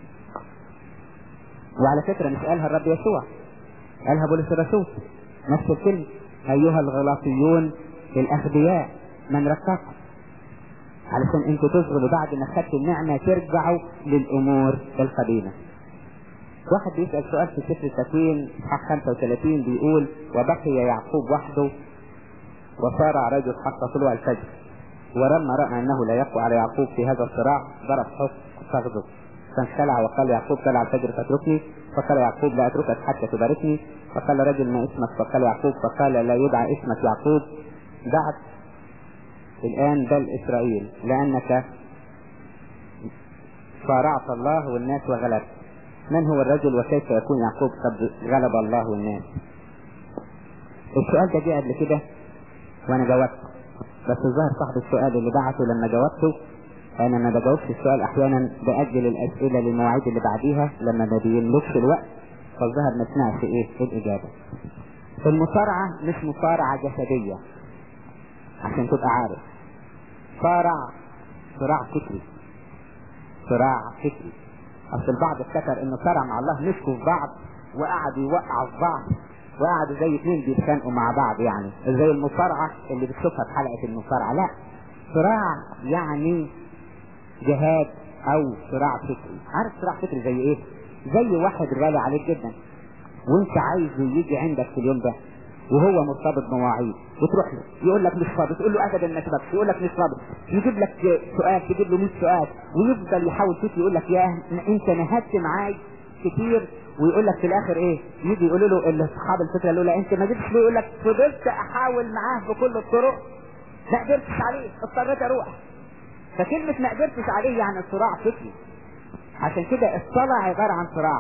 A: وعلى فكرة مش قالها الرب يسوع قالها بولس الرسول نفس الكلمة ايها الغلاطيون الاغبياء من ركبكم علشان انتوا تصغروا بعد ما خدتوا النعمة ترجعوا للامور القديمة واحد بيسأل سؤال في سفر التكوين اصحاح 35 بيقول وبقي يعقوب وحده وصار رجل حتى طلوع الفجر ولما رأى أنه لا يقوى على يعقوب في هذا الصراع ضرب حص فخذه فانخلع وقال يعقوب طلع الفجر فاتركني فقال يعقوب لا أتركك حتى تباركني فقال رجل ما اسمك فقال يعقوب فقال لا يدعى اسمك يعقوب دعت الآن بل إسرائيل لأنك صارعت الله والناس وغلبت من هو الرجل وكيف يكون يعقوب قد غلب الله والناس السؤال ده جه قبل كده وانا جاوبت بس الظاهر صاحب السؤال اللي بعته لما جاوبته انا ما بجاوبش السؤال احيانا باجل الاسئله للمواعيد اللي بعديها لما ما بيملكش الوقت فالظاهر ما سمعش ايه الاجابه المصارعه مش مصارعه جسديه عشان تبقى عارف صارع صراع فكري صراع فكري اصل البعض افتكر انه صارع مع الله مسكوا في بعض وقعدوا يوقعوا في بعض وقعدوا زي اثنين بيتخانقوا مع بعض يعني زي المصارعة اللي بتشوفها في حلقة المصارعة لا صراع يعني جهاد او صراع فكري عارف صراع فكري زي ايه زي واحد غالي عليك جدا وانت عايزه يجي عندك في اليوم ده وهو مرتبط بمواعيد وتروح له يقول لك مش فاضي تقول له ابدا ما تبقى يقول لك مش فاضي يجيب لك سؤال تجيب له 100 سؤال ويفضل يحاول فيك يقول لك يا انت نهدت معاي كتير ويقول لك في الاخر ايه يجي يقول له اللي اصحاب الفكره يقول له انت ما جبتش ليه يقول لك فضلت احاول معاه بكل الطرق ما قدرتش عليه اضطريت اروح فكلمه ما قدرتش عليه يعني صراع فكري عشان كده الصلاه عباره عن صراع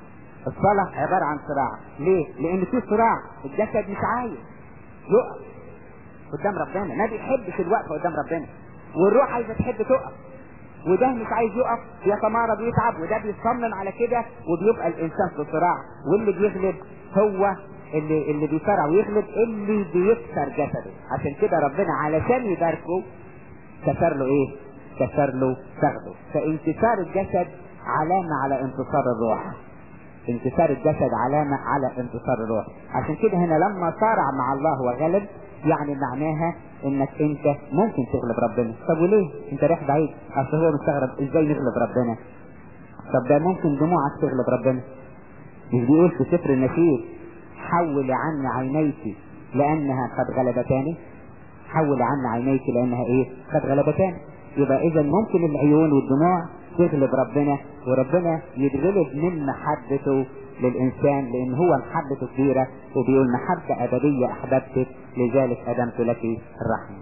A: الصلاة عبارة عن صراع ليه؟ لأن في صراع الجسد مش عايز يقف قدام ربنا ما بيحبش الوقفة قدام ربنا والروح عايزة تحب تقف وده مش عايز يقف بيتمارض ويتعب وده بيصمم على كده وبيبقى الإنسان في صراع واللي بيغلب هو اللي اللي بيصارع ويغلب اللي بيكسر جسده عشان كده ربنا علشان يباركه كسر له ايه؟ كسر له فخذه فانتصار الجسد علامة على انتصار الروح انتصار الجسد علامة على انتصار الروح عشان كده هنا لما صارع مع الله وغلب يعني معناها انك انت ممكن تغلب ربنا طب وليه انت رايح بعيد اصل هو مستغرب ازاي نغلب ربنا طب ده ممكن دموعك تغلب ربنا مش بيقول في سفر النشيد حول عن عينيك لانها قد غلبتاني حول عن عينيك لانها ايه قد غلبتاني يبقى اذا ممكن العيون والدموع تغلب ربنا وربنا يتغلب من محبته للإنسان لأن هو محبته كبيرة وبيقول محبة أبدية أحببتك لذلك أدمت لك الرحمة.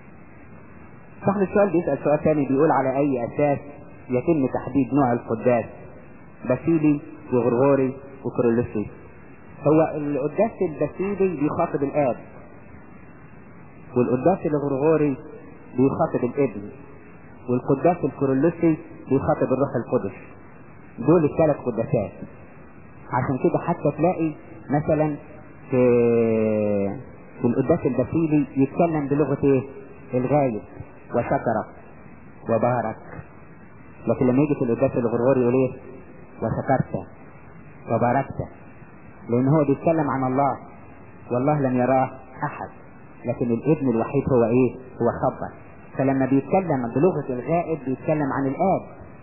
A: صاحب السؤال بيسأل سؤال ثاني بيقول على أي أساس يتم تحديد نوع القداس باسيلي وغرغوري وكرولوسي. هو القداس الباسيلي بيخاطب الآب والقداس الغرغوري بيخاطب الابن والقداس الكرولوسي بيخاطب الروح القدس دول الثلاث قداسات عشان كده حتى تلاقي مثلا في في القداس البسيلي يتكلم بلغة ايه الغايب وشكرك وبارك لكن لما يجي في القداس الغرغوري يقول ايه وشكرت وباركت لان هو بيتكلم عن الله والله لم يراه احد لكن الابن الوحيد هو ايه هو خبر فلما بيتكلم بلغة الغائب بيتكلم عن الاب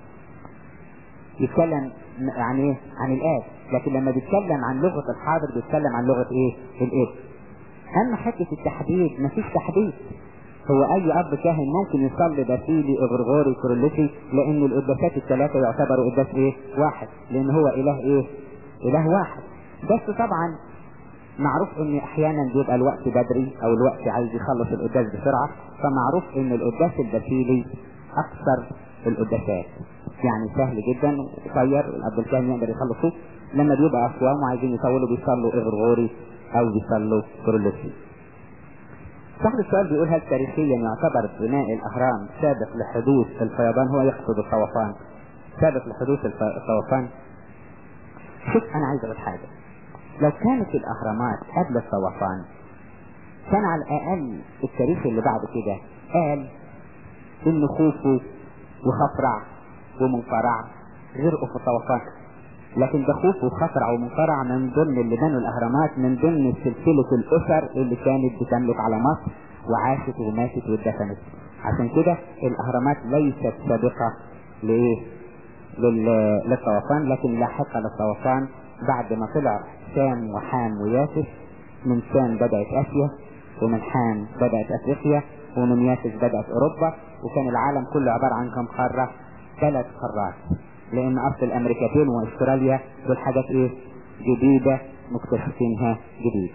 A: يتكلم عن ايه عن الاب لكن لما بيتكلم عن لغة الحاضر بيتكلم عن لغة ايه الاب اما حتة التحديد مفيش تحديد هو اي اب كاهن ممكن يصلي باسيلي اغرغوري كوروليسي لان القداسات الثلاثة يعتبروا قداس ايه واحد لان هو اله ايه اله واحد بس طبعا معروف ان احيانا بيبقى الوقت بدري او الوقت عايز يخلص القداس بسرعة فمعروف ان القداس البسيلي اكثر القداسات يعني سهل جدا قصير الاب الكاهن يقدر يخلصه لما بيبقى اصوام وعايزين يطولوا بيصلوا اغرغوري او بيصلوا كورولوسي صاحب السؤال بيقول هل تاريخيا يعتبر بناء الاهرام سابق لحدوث الفيضان هو يقصد الطوفان سابق لحدوث الطوفان شوف انا عايز اقول حاجه لو كانت الاهرامات قبل الطوفان كان على الاقل التاريخ اللي بعد كده قال ان خوفو وخفرع ومنقرع غرقوا في الطوفان لكن ده خوف وخفرع ومنقرع من ضمن اللي بنوا الاهرامات من ضمن سلسلة الاسر اللي كانت بتملك على مصر وعاشت وماتت واتدفنت عشان كده الاهرامات ليست سابقة لايه لل- للطوفان لكن لاحقة للطوفان بعد ما طلع سام وحام ويافس من سام بدأت اسيا ومن حام بدأت افريقيا ومن يافس بدأت اوروبا وكان العالم كله عبارة عن كم قارة ثلاث قارات لان اصل الامريكتين واستراليا دول حاجات ايه جديدة مكتشفينها جديد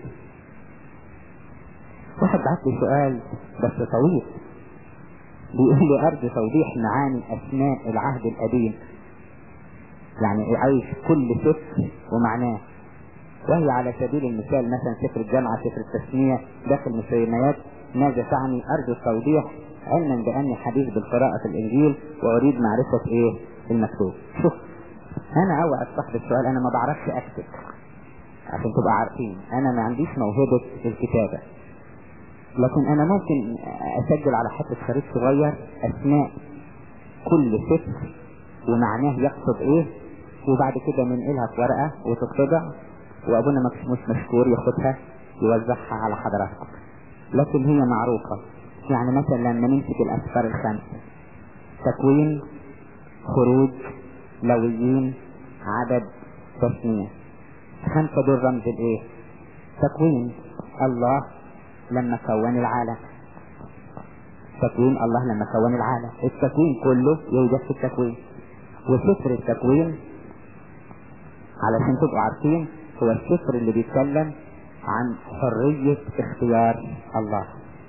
A: واحد بعت لي سؤال بس طويل بيقول لي ارجو توضيح معاني اسماء العهد القديم يعني يعيش كل سفر ومعناه وهي على سبيل المثال مثلا سفر الجامعة سفر التسمية داخل مسميات ماذا تعني ارجو التوضيح علما باني حديث بالقراءة في الانجيل واريد معرفة ايه المكتوب شوف انا اوعد صاحب السؤال انا ما بعرفش اكتب عشان تبقى عارفين انا ما عنديش موهبة الكتابة لكن انا ممكن اسجل على حتة شريط صغير اسماء كل سفر ومعناه يقصد ايه وبعد كده ننقلها في ورقة وتطبع وابونا مش مش مشكور ياخدها يوزعها على حضراتكم لكن هي معروفة يعني مثلا لما نمسك الاسفار الخمسة تكوين خروج لويين عدد تسمية خمسة دول رمز الايه تكوين الله لما كون العالم تكوين الله لما كون العالم التكوين كله يوجد في التكوين وسفر التكوين علشان تبقوا عارفين هو السفر اللي بيتكلم عن حرية اختيار الله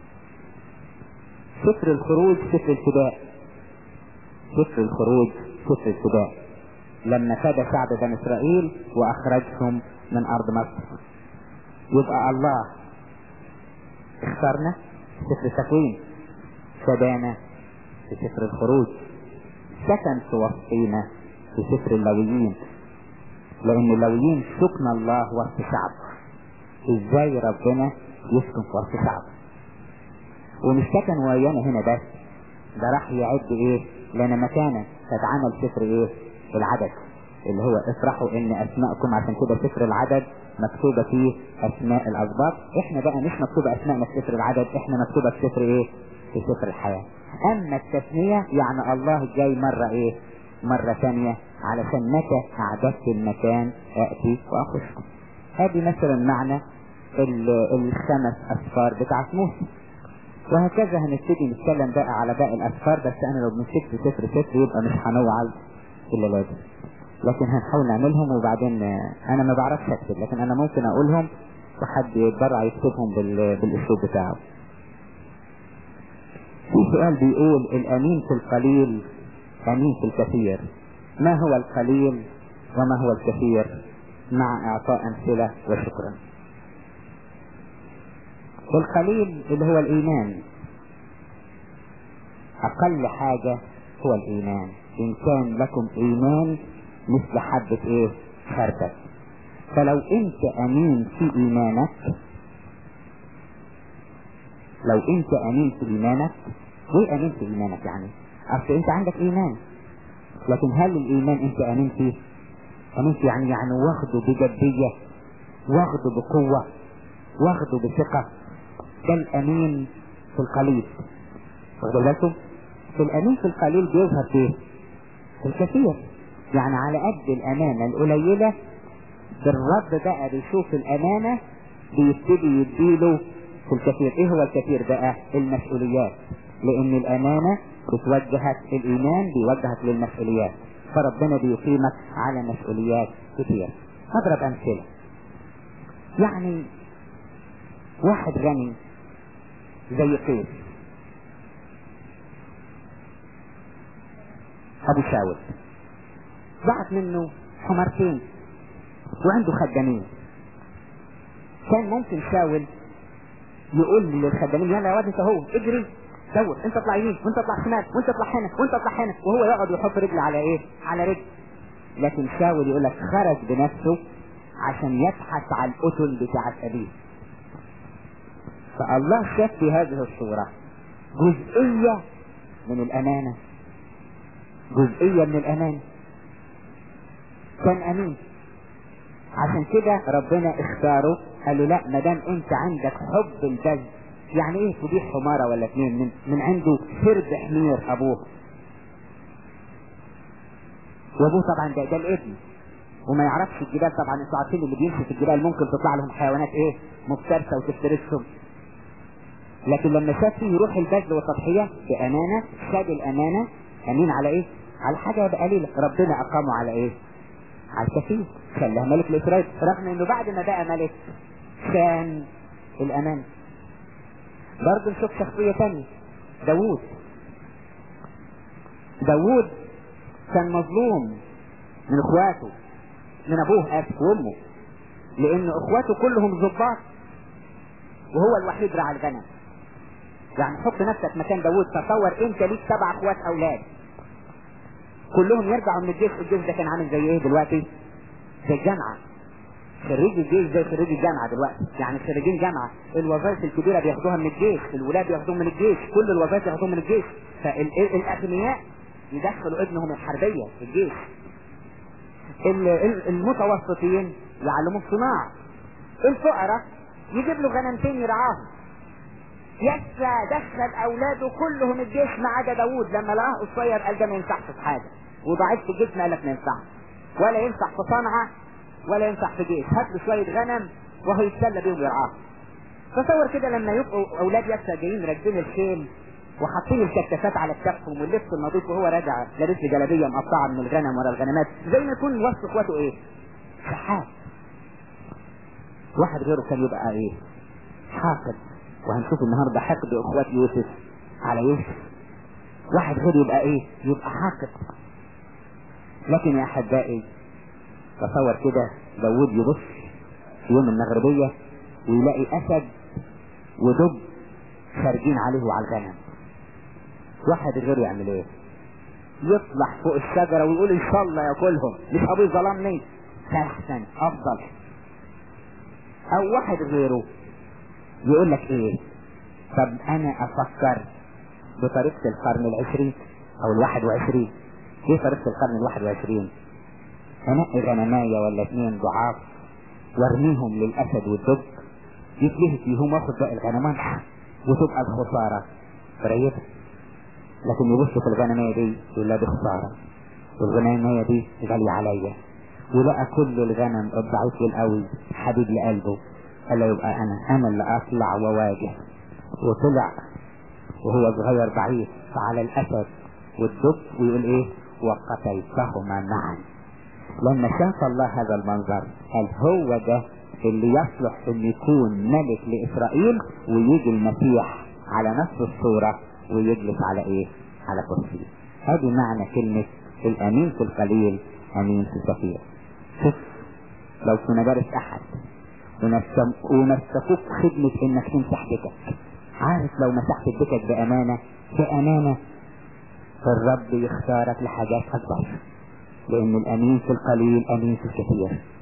A: سفر الخروج سفر الفداء سفر الخروج سفر الفداء لما فدى شعب بني اسرائيل واخرجهم من ارض مصر يبقى الله اختارنا سفر التكوين فدانا في سفر الخروج سكن في وسطينا في سفر اللويين لان اللويين سكن الله وسط شعب ازاي ربنا يسكن في وسط شعب ومش سكن ويانا هنا بس ده راح يعد ايه لنا مكانه فتعمل سفر ايه العدد اللي هو افرحوا ان اسماءكم عشان كده سفر العدد مكتوبة فيه اسماء الاسباط احنا بقى مش مكتوبة اسماءنا في سفر العدد احنا مكتوبة في سفر ايه في سفر الحياة اما التثنية يعني الله جاي مرة ايه مرة ثانية علشان متى اعددت المكان اتي واخشكم هذه مثلا معنى ال- الخمس اسفار بتاعت موسى وهكذا هنبتدي نتكلم بقى على باقي الاسفار بس انا لو مسكت سفر سفر يبقى مش هنوعظ الا لازم لكن هنحاول نعملهم وبعدين آه، انا ما بعرفش اكتب لكن انا ممكن اقولهم وحد يتبرع يكتبهم بال- بالاسلوب بتاعه في سؤال بيقول الامين في القليل امين في الكثير ما هو القليل وما هو الكثير مع اعطاء امثله وشكرا القليل اللي هو الايمان اقل حاجة هو الايمان ان كان لكم ايمان مثل حبة ايه خردل فلو انت امين في ايمانك لو انت امين في ايمانك ايه امين في ايمانك يعني اصل انت عندك ايمان لكن هل الايمان انت امين فيه امين فيه يعني يعني واخده بجدية واخده بقوة واخده بثقة ده الامين في القليل واخد بالكم في الامين في القليل بيظهر فيه في الكثير يعني على قد الامانة القليلة بالرد بقى بيشوف الامانة بيبتدي يديله في الكثير ايه هو الكثير بقى المسؤوليات لان الامانة بتوجهك الايمان بيوجهك للمسؤوليات فربنا بيقيمك على مسؤوليات كتير اضرب امثلة يعني واحد غني زي قيس ابو شاول بعت منه حمارتين وعنده خدامين كان ممكن شاول يقول للخدامين يلا يا واد انت اهو اجري دور انت اطلع يمين وانت اطلع شمال وانت اطلع هنا وانت اطلع هنا وهو يقعد يحط رجل على ايه على رجل لكن شاول يقول لك خرج بنفسه عشان يبحث عن القتل بتاعت ابيه فالله شاف في هذه الصورة جزئية من الامانة جزئية من الامانة كان امين عشان كده ربنا اختاره قال له لا ما دام انت عندك حب البذل يعني ايه تبيع حمارة ولا اتنين من, من عنده سرب حمير ابوه وابوه طبعا ده, ده الابن وما يعرفش الجبال طبعا انتوا عارفين اللي بيمشي في الجبال ممكن تطلع لهم حيوانات ايه مفترسة وتفترسهم لكن لما شاف فيه روح البذل والتضحية بأمانة خد الأمانة أمين على إيه؟ على حاجة قليلة ربنا أقامه على إيه؟ على الكثير خلاه ملك لإسرائيل رغم إنه بعد ما بقى ملك كان الأمان برضه نشوف شخصية تانية داوود داوود كان مظلوم من اخواته من ابوه اسف وامه لان اخواته كلهم ضباط وهو الوحيد رعى الغنم يعني حط نفسك مكان داوود تصور انت ليك سبع اخوات اولاد كلهم يرجعوا من الجيش الجيش ده كان عامل زي ايه دلوقتي زي الجامعة خريج الجيش زي خريج الجامعة دلوقتي يعني خريجين جامعة الوظائف الكبيرة بياخدوها من الجيش الولاد ياخدوهم من الجيش كل الوظائف ياخدوهم من الجيش فالاغنياء يدخلوا ابنهم الحربية في الجيش المتوسطين يعلموا الصناعة الفقراء يجيب له غنمتين يرعاهم يسا دخل اولاده كلهم الجيش ما عدا داوود لما لقاه قصير قال ده ما ينفعش في حاجه وضعيف في الجسم قال لك ما ينفعش ولا ينفع في صنعه ولا ينفع في جيش هات له شويه غنم وهو يتسلى بيهم ويرعاهم تصور كده لما يبقوا اولاد يسا جايين راكبين الخيل وحاطين الكتافات على كتافهم واللبس النظيف وهو راجع لابس له جلابيه مقطعه من الغنم ورا الغنمات زي ما يكون وسط اخواته ايه؟ شحات واحد غيره كان يبقى ايه؟ حاقد وهنشوف النهارده حقد اخوات يوسف على يوسف واحد غير يبقى ايه يبقى حاقد لكن يا احبائي تصور كده داوود يبص في يوم المغربية ويلاقي اسد ودب خارجين عليه وعلى الغنم واحد غير يعمل ايه يطلع فوق الشجرة ويقول ان شاء الله ياكلهم مش ابوي ظلمني احسن افضل او واحد غيره يقول لك ايه طب انا افكر بطريقة القرن العشرين او الواحد وعشرين ايه طريقة القرن الواحد وعشرين انقي غنماية ولا اتنين ضعاف وارميهم للاسد والدب يتلهي فيهم واخد باقي الغنمات وتبقى الخسارة قريبة لكن يبص في الغنماية دي يقول لا دي خسارة والغنماية دي غالية عليا ولقى كل الغنم الضعيف والقوي حبيب لقلبه قال له يبقى انا انا اللي اطلع وواجه وطلع وهو صغير ضعيف فعلى الاسد والدب ويقول ايه وقتلتهما معا لما شاف الله هذا المنظر قال هو ده اللي يصلح ان يكون ملك لاسرائيل ويجي المسيح على نفس الصورة ويجلس على ايه على كرسي هذه معنى كلمة الامين في القليل امين في الكثير شوف لو كنا دارس احد ونستفوق خدمة انك تمسح بكك عارف لو مسحت بكك بامانة بامانة الرب يختارك لحاجات اكبر لان الامين في القليل امين في الكثير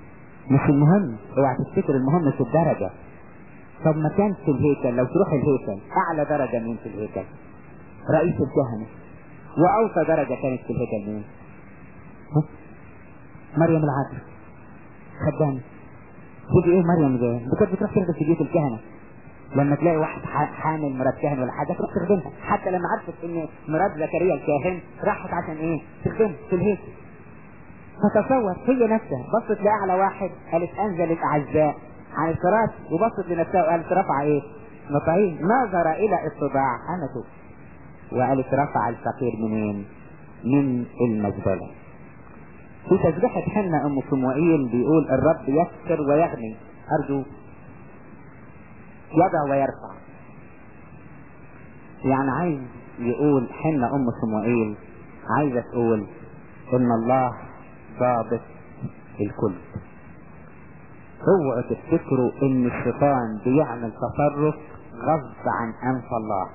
A: مش المهم اوعى تفتكر المهم في الدرجة طب ما كان في الهيكل لو تروح الهيكل اعلى درجة مين في الهيكل رئيس الكهنة واوطى درجة كانت في الهيكل مين ها؟ مريم العذراء خدامة تيجي ايه مريم ده ده كانت بتروح تخدم في بيوت الكهنة لما تلاقي واحد ح- حامل مرات كاهن ولا حاجة تروح تخدمها حتى لما عرفت ان مرات زكريا الكاهن راحت عشان ايه تخدمها في الهيكل فتصور هي نفسها بصت لأعلى واحد قالت أنزل الأعزاء عن الفراش وبصت لنفسها وقالت رفع إيه؟ مطعين نظر إلى اتباع أمته وقالت رفع الفقير منين؟ من المزبلة في تسبيحة حنة أم صموئيل بيقول الرب يسر ويغني أرجو يضع ويرفع يعني عايز يقول حنة أم صموئيل عايزة تقول إن الله ضابط الكل اوعوا تفتكروا ان الشيطان بيعمل تصرف غصب عن انف الله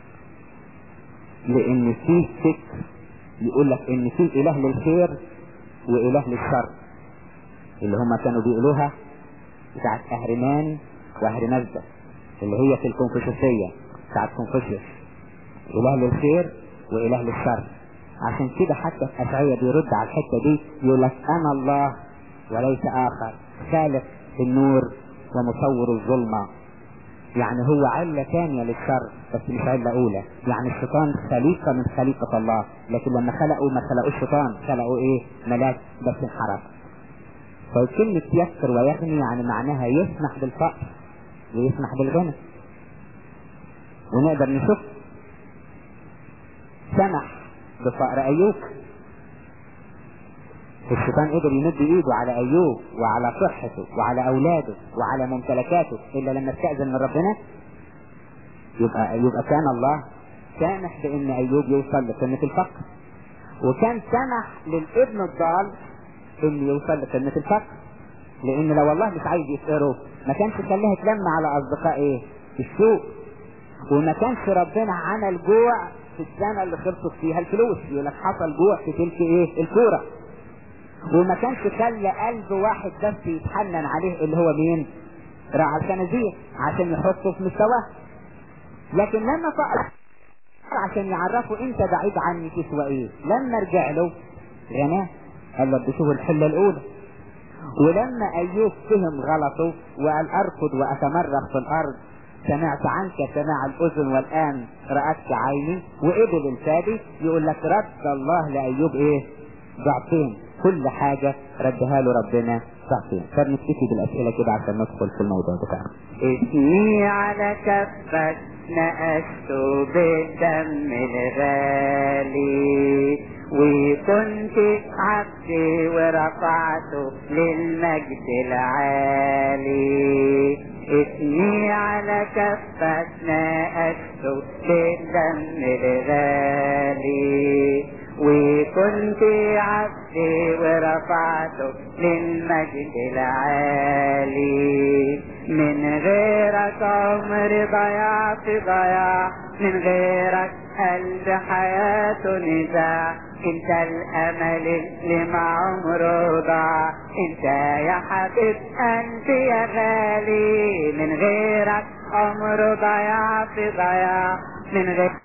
A: لان في فكر يقول لك ان في اله للخير واله للشر اللي هما كانوا بيقولوها بتاعت اهرمان واهرمزة اللي هي في الكونفوشيوسية بتاعت كونفوشيوس اله للخير واله للشر عشان كده حتى في أشعية بيرد على الحتة دي يقول لك أنا الله وليس آخر خالق النور ومصور الظلمة يعني هو علة ثانية للشر بس مش علة أولى يعني الشيطان خليقة من خليقة الله لكن لما خلقوا ما خلقوا الشيطان خلقوا إيه ملاك بس انحرف فكلمة يسر ويغني يعني معناها يسمح بالفقر ويسمح بالغنى ونقدر نشوف سمح بفقر ايوب الشيطان قدر يمد ايده على ايوب وعلى صحته وعلى اولاده وعلى ممتلكاته الا لما استاذن من ربنا يبقى يبقى كان الله سامح بان ايوب يوصل لقمه الفقر وكان سمح للابن الضال ان يوصل لقمه الفقر لان لو الله مش عايز يفقره ما كانش خليها تلم على اصدقاء ايه السوق وما كانش ربنا عمل جوع في السنة اللي خلصت فيها الفلوس يقول لك حصل جوع في تلك ايه الكورة وما كانش خلى قلب واحد بس يتحنن عليه اللي هو مين راعى الخنازير عشان يحطه في مستواه لكن لما فقر عشان يعرفوا انت بعيد عني تسوى ايه لما رجع له غناه قال لبسوه الحلة الاولى ولما ايوب فهم غلطه وقال اركض واتمرغ في الارض سمعت عنك سماع الأذن والآن رأتك عيني وقبل الفادي يقول لك رد الله لأيوب إيه ضعفين كل حاجة ردها له ربنا ضعفين فبنكتفي بالأسئلة كده عشان ندخل في الموضوع بتاعنا
D: اسمي على كفك نقشت بالدم الغالي وكنت عبدي ورفعته للمجد العالي اسمي على كفك نقشت بالدم الغالي وكنت عبدي ورفعته للمجد العالي من غيرك عمري ضياع في ضياع من غيرك قلب حياته نزاع انت الامل اللي مع عمره ضاع انت يا حبيب قلبي يا غالي من غيرك عمره ضياع في ضياع من غير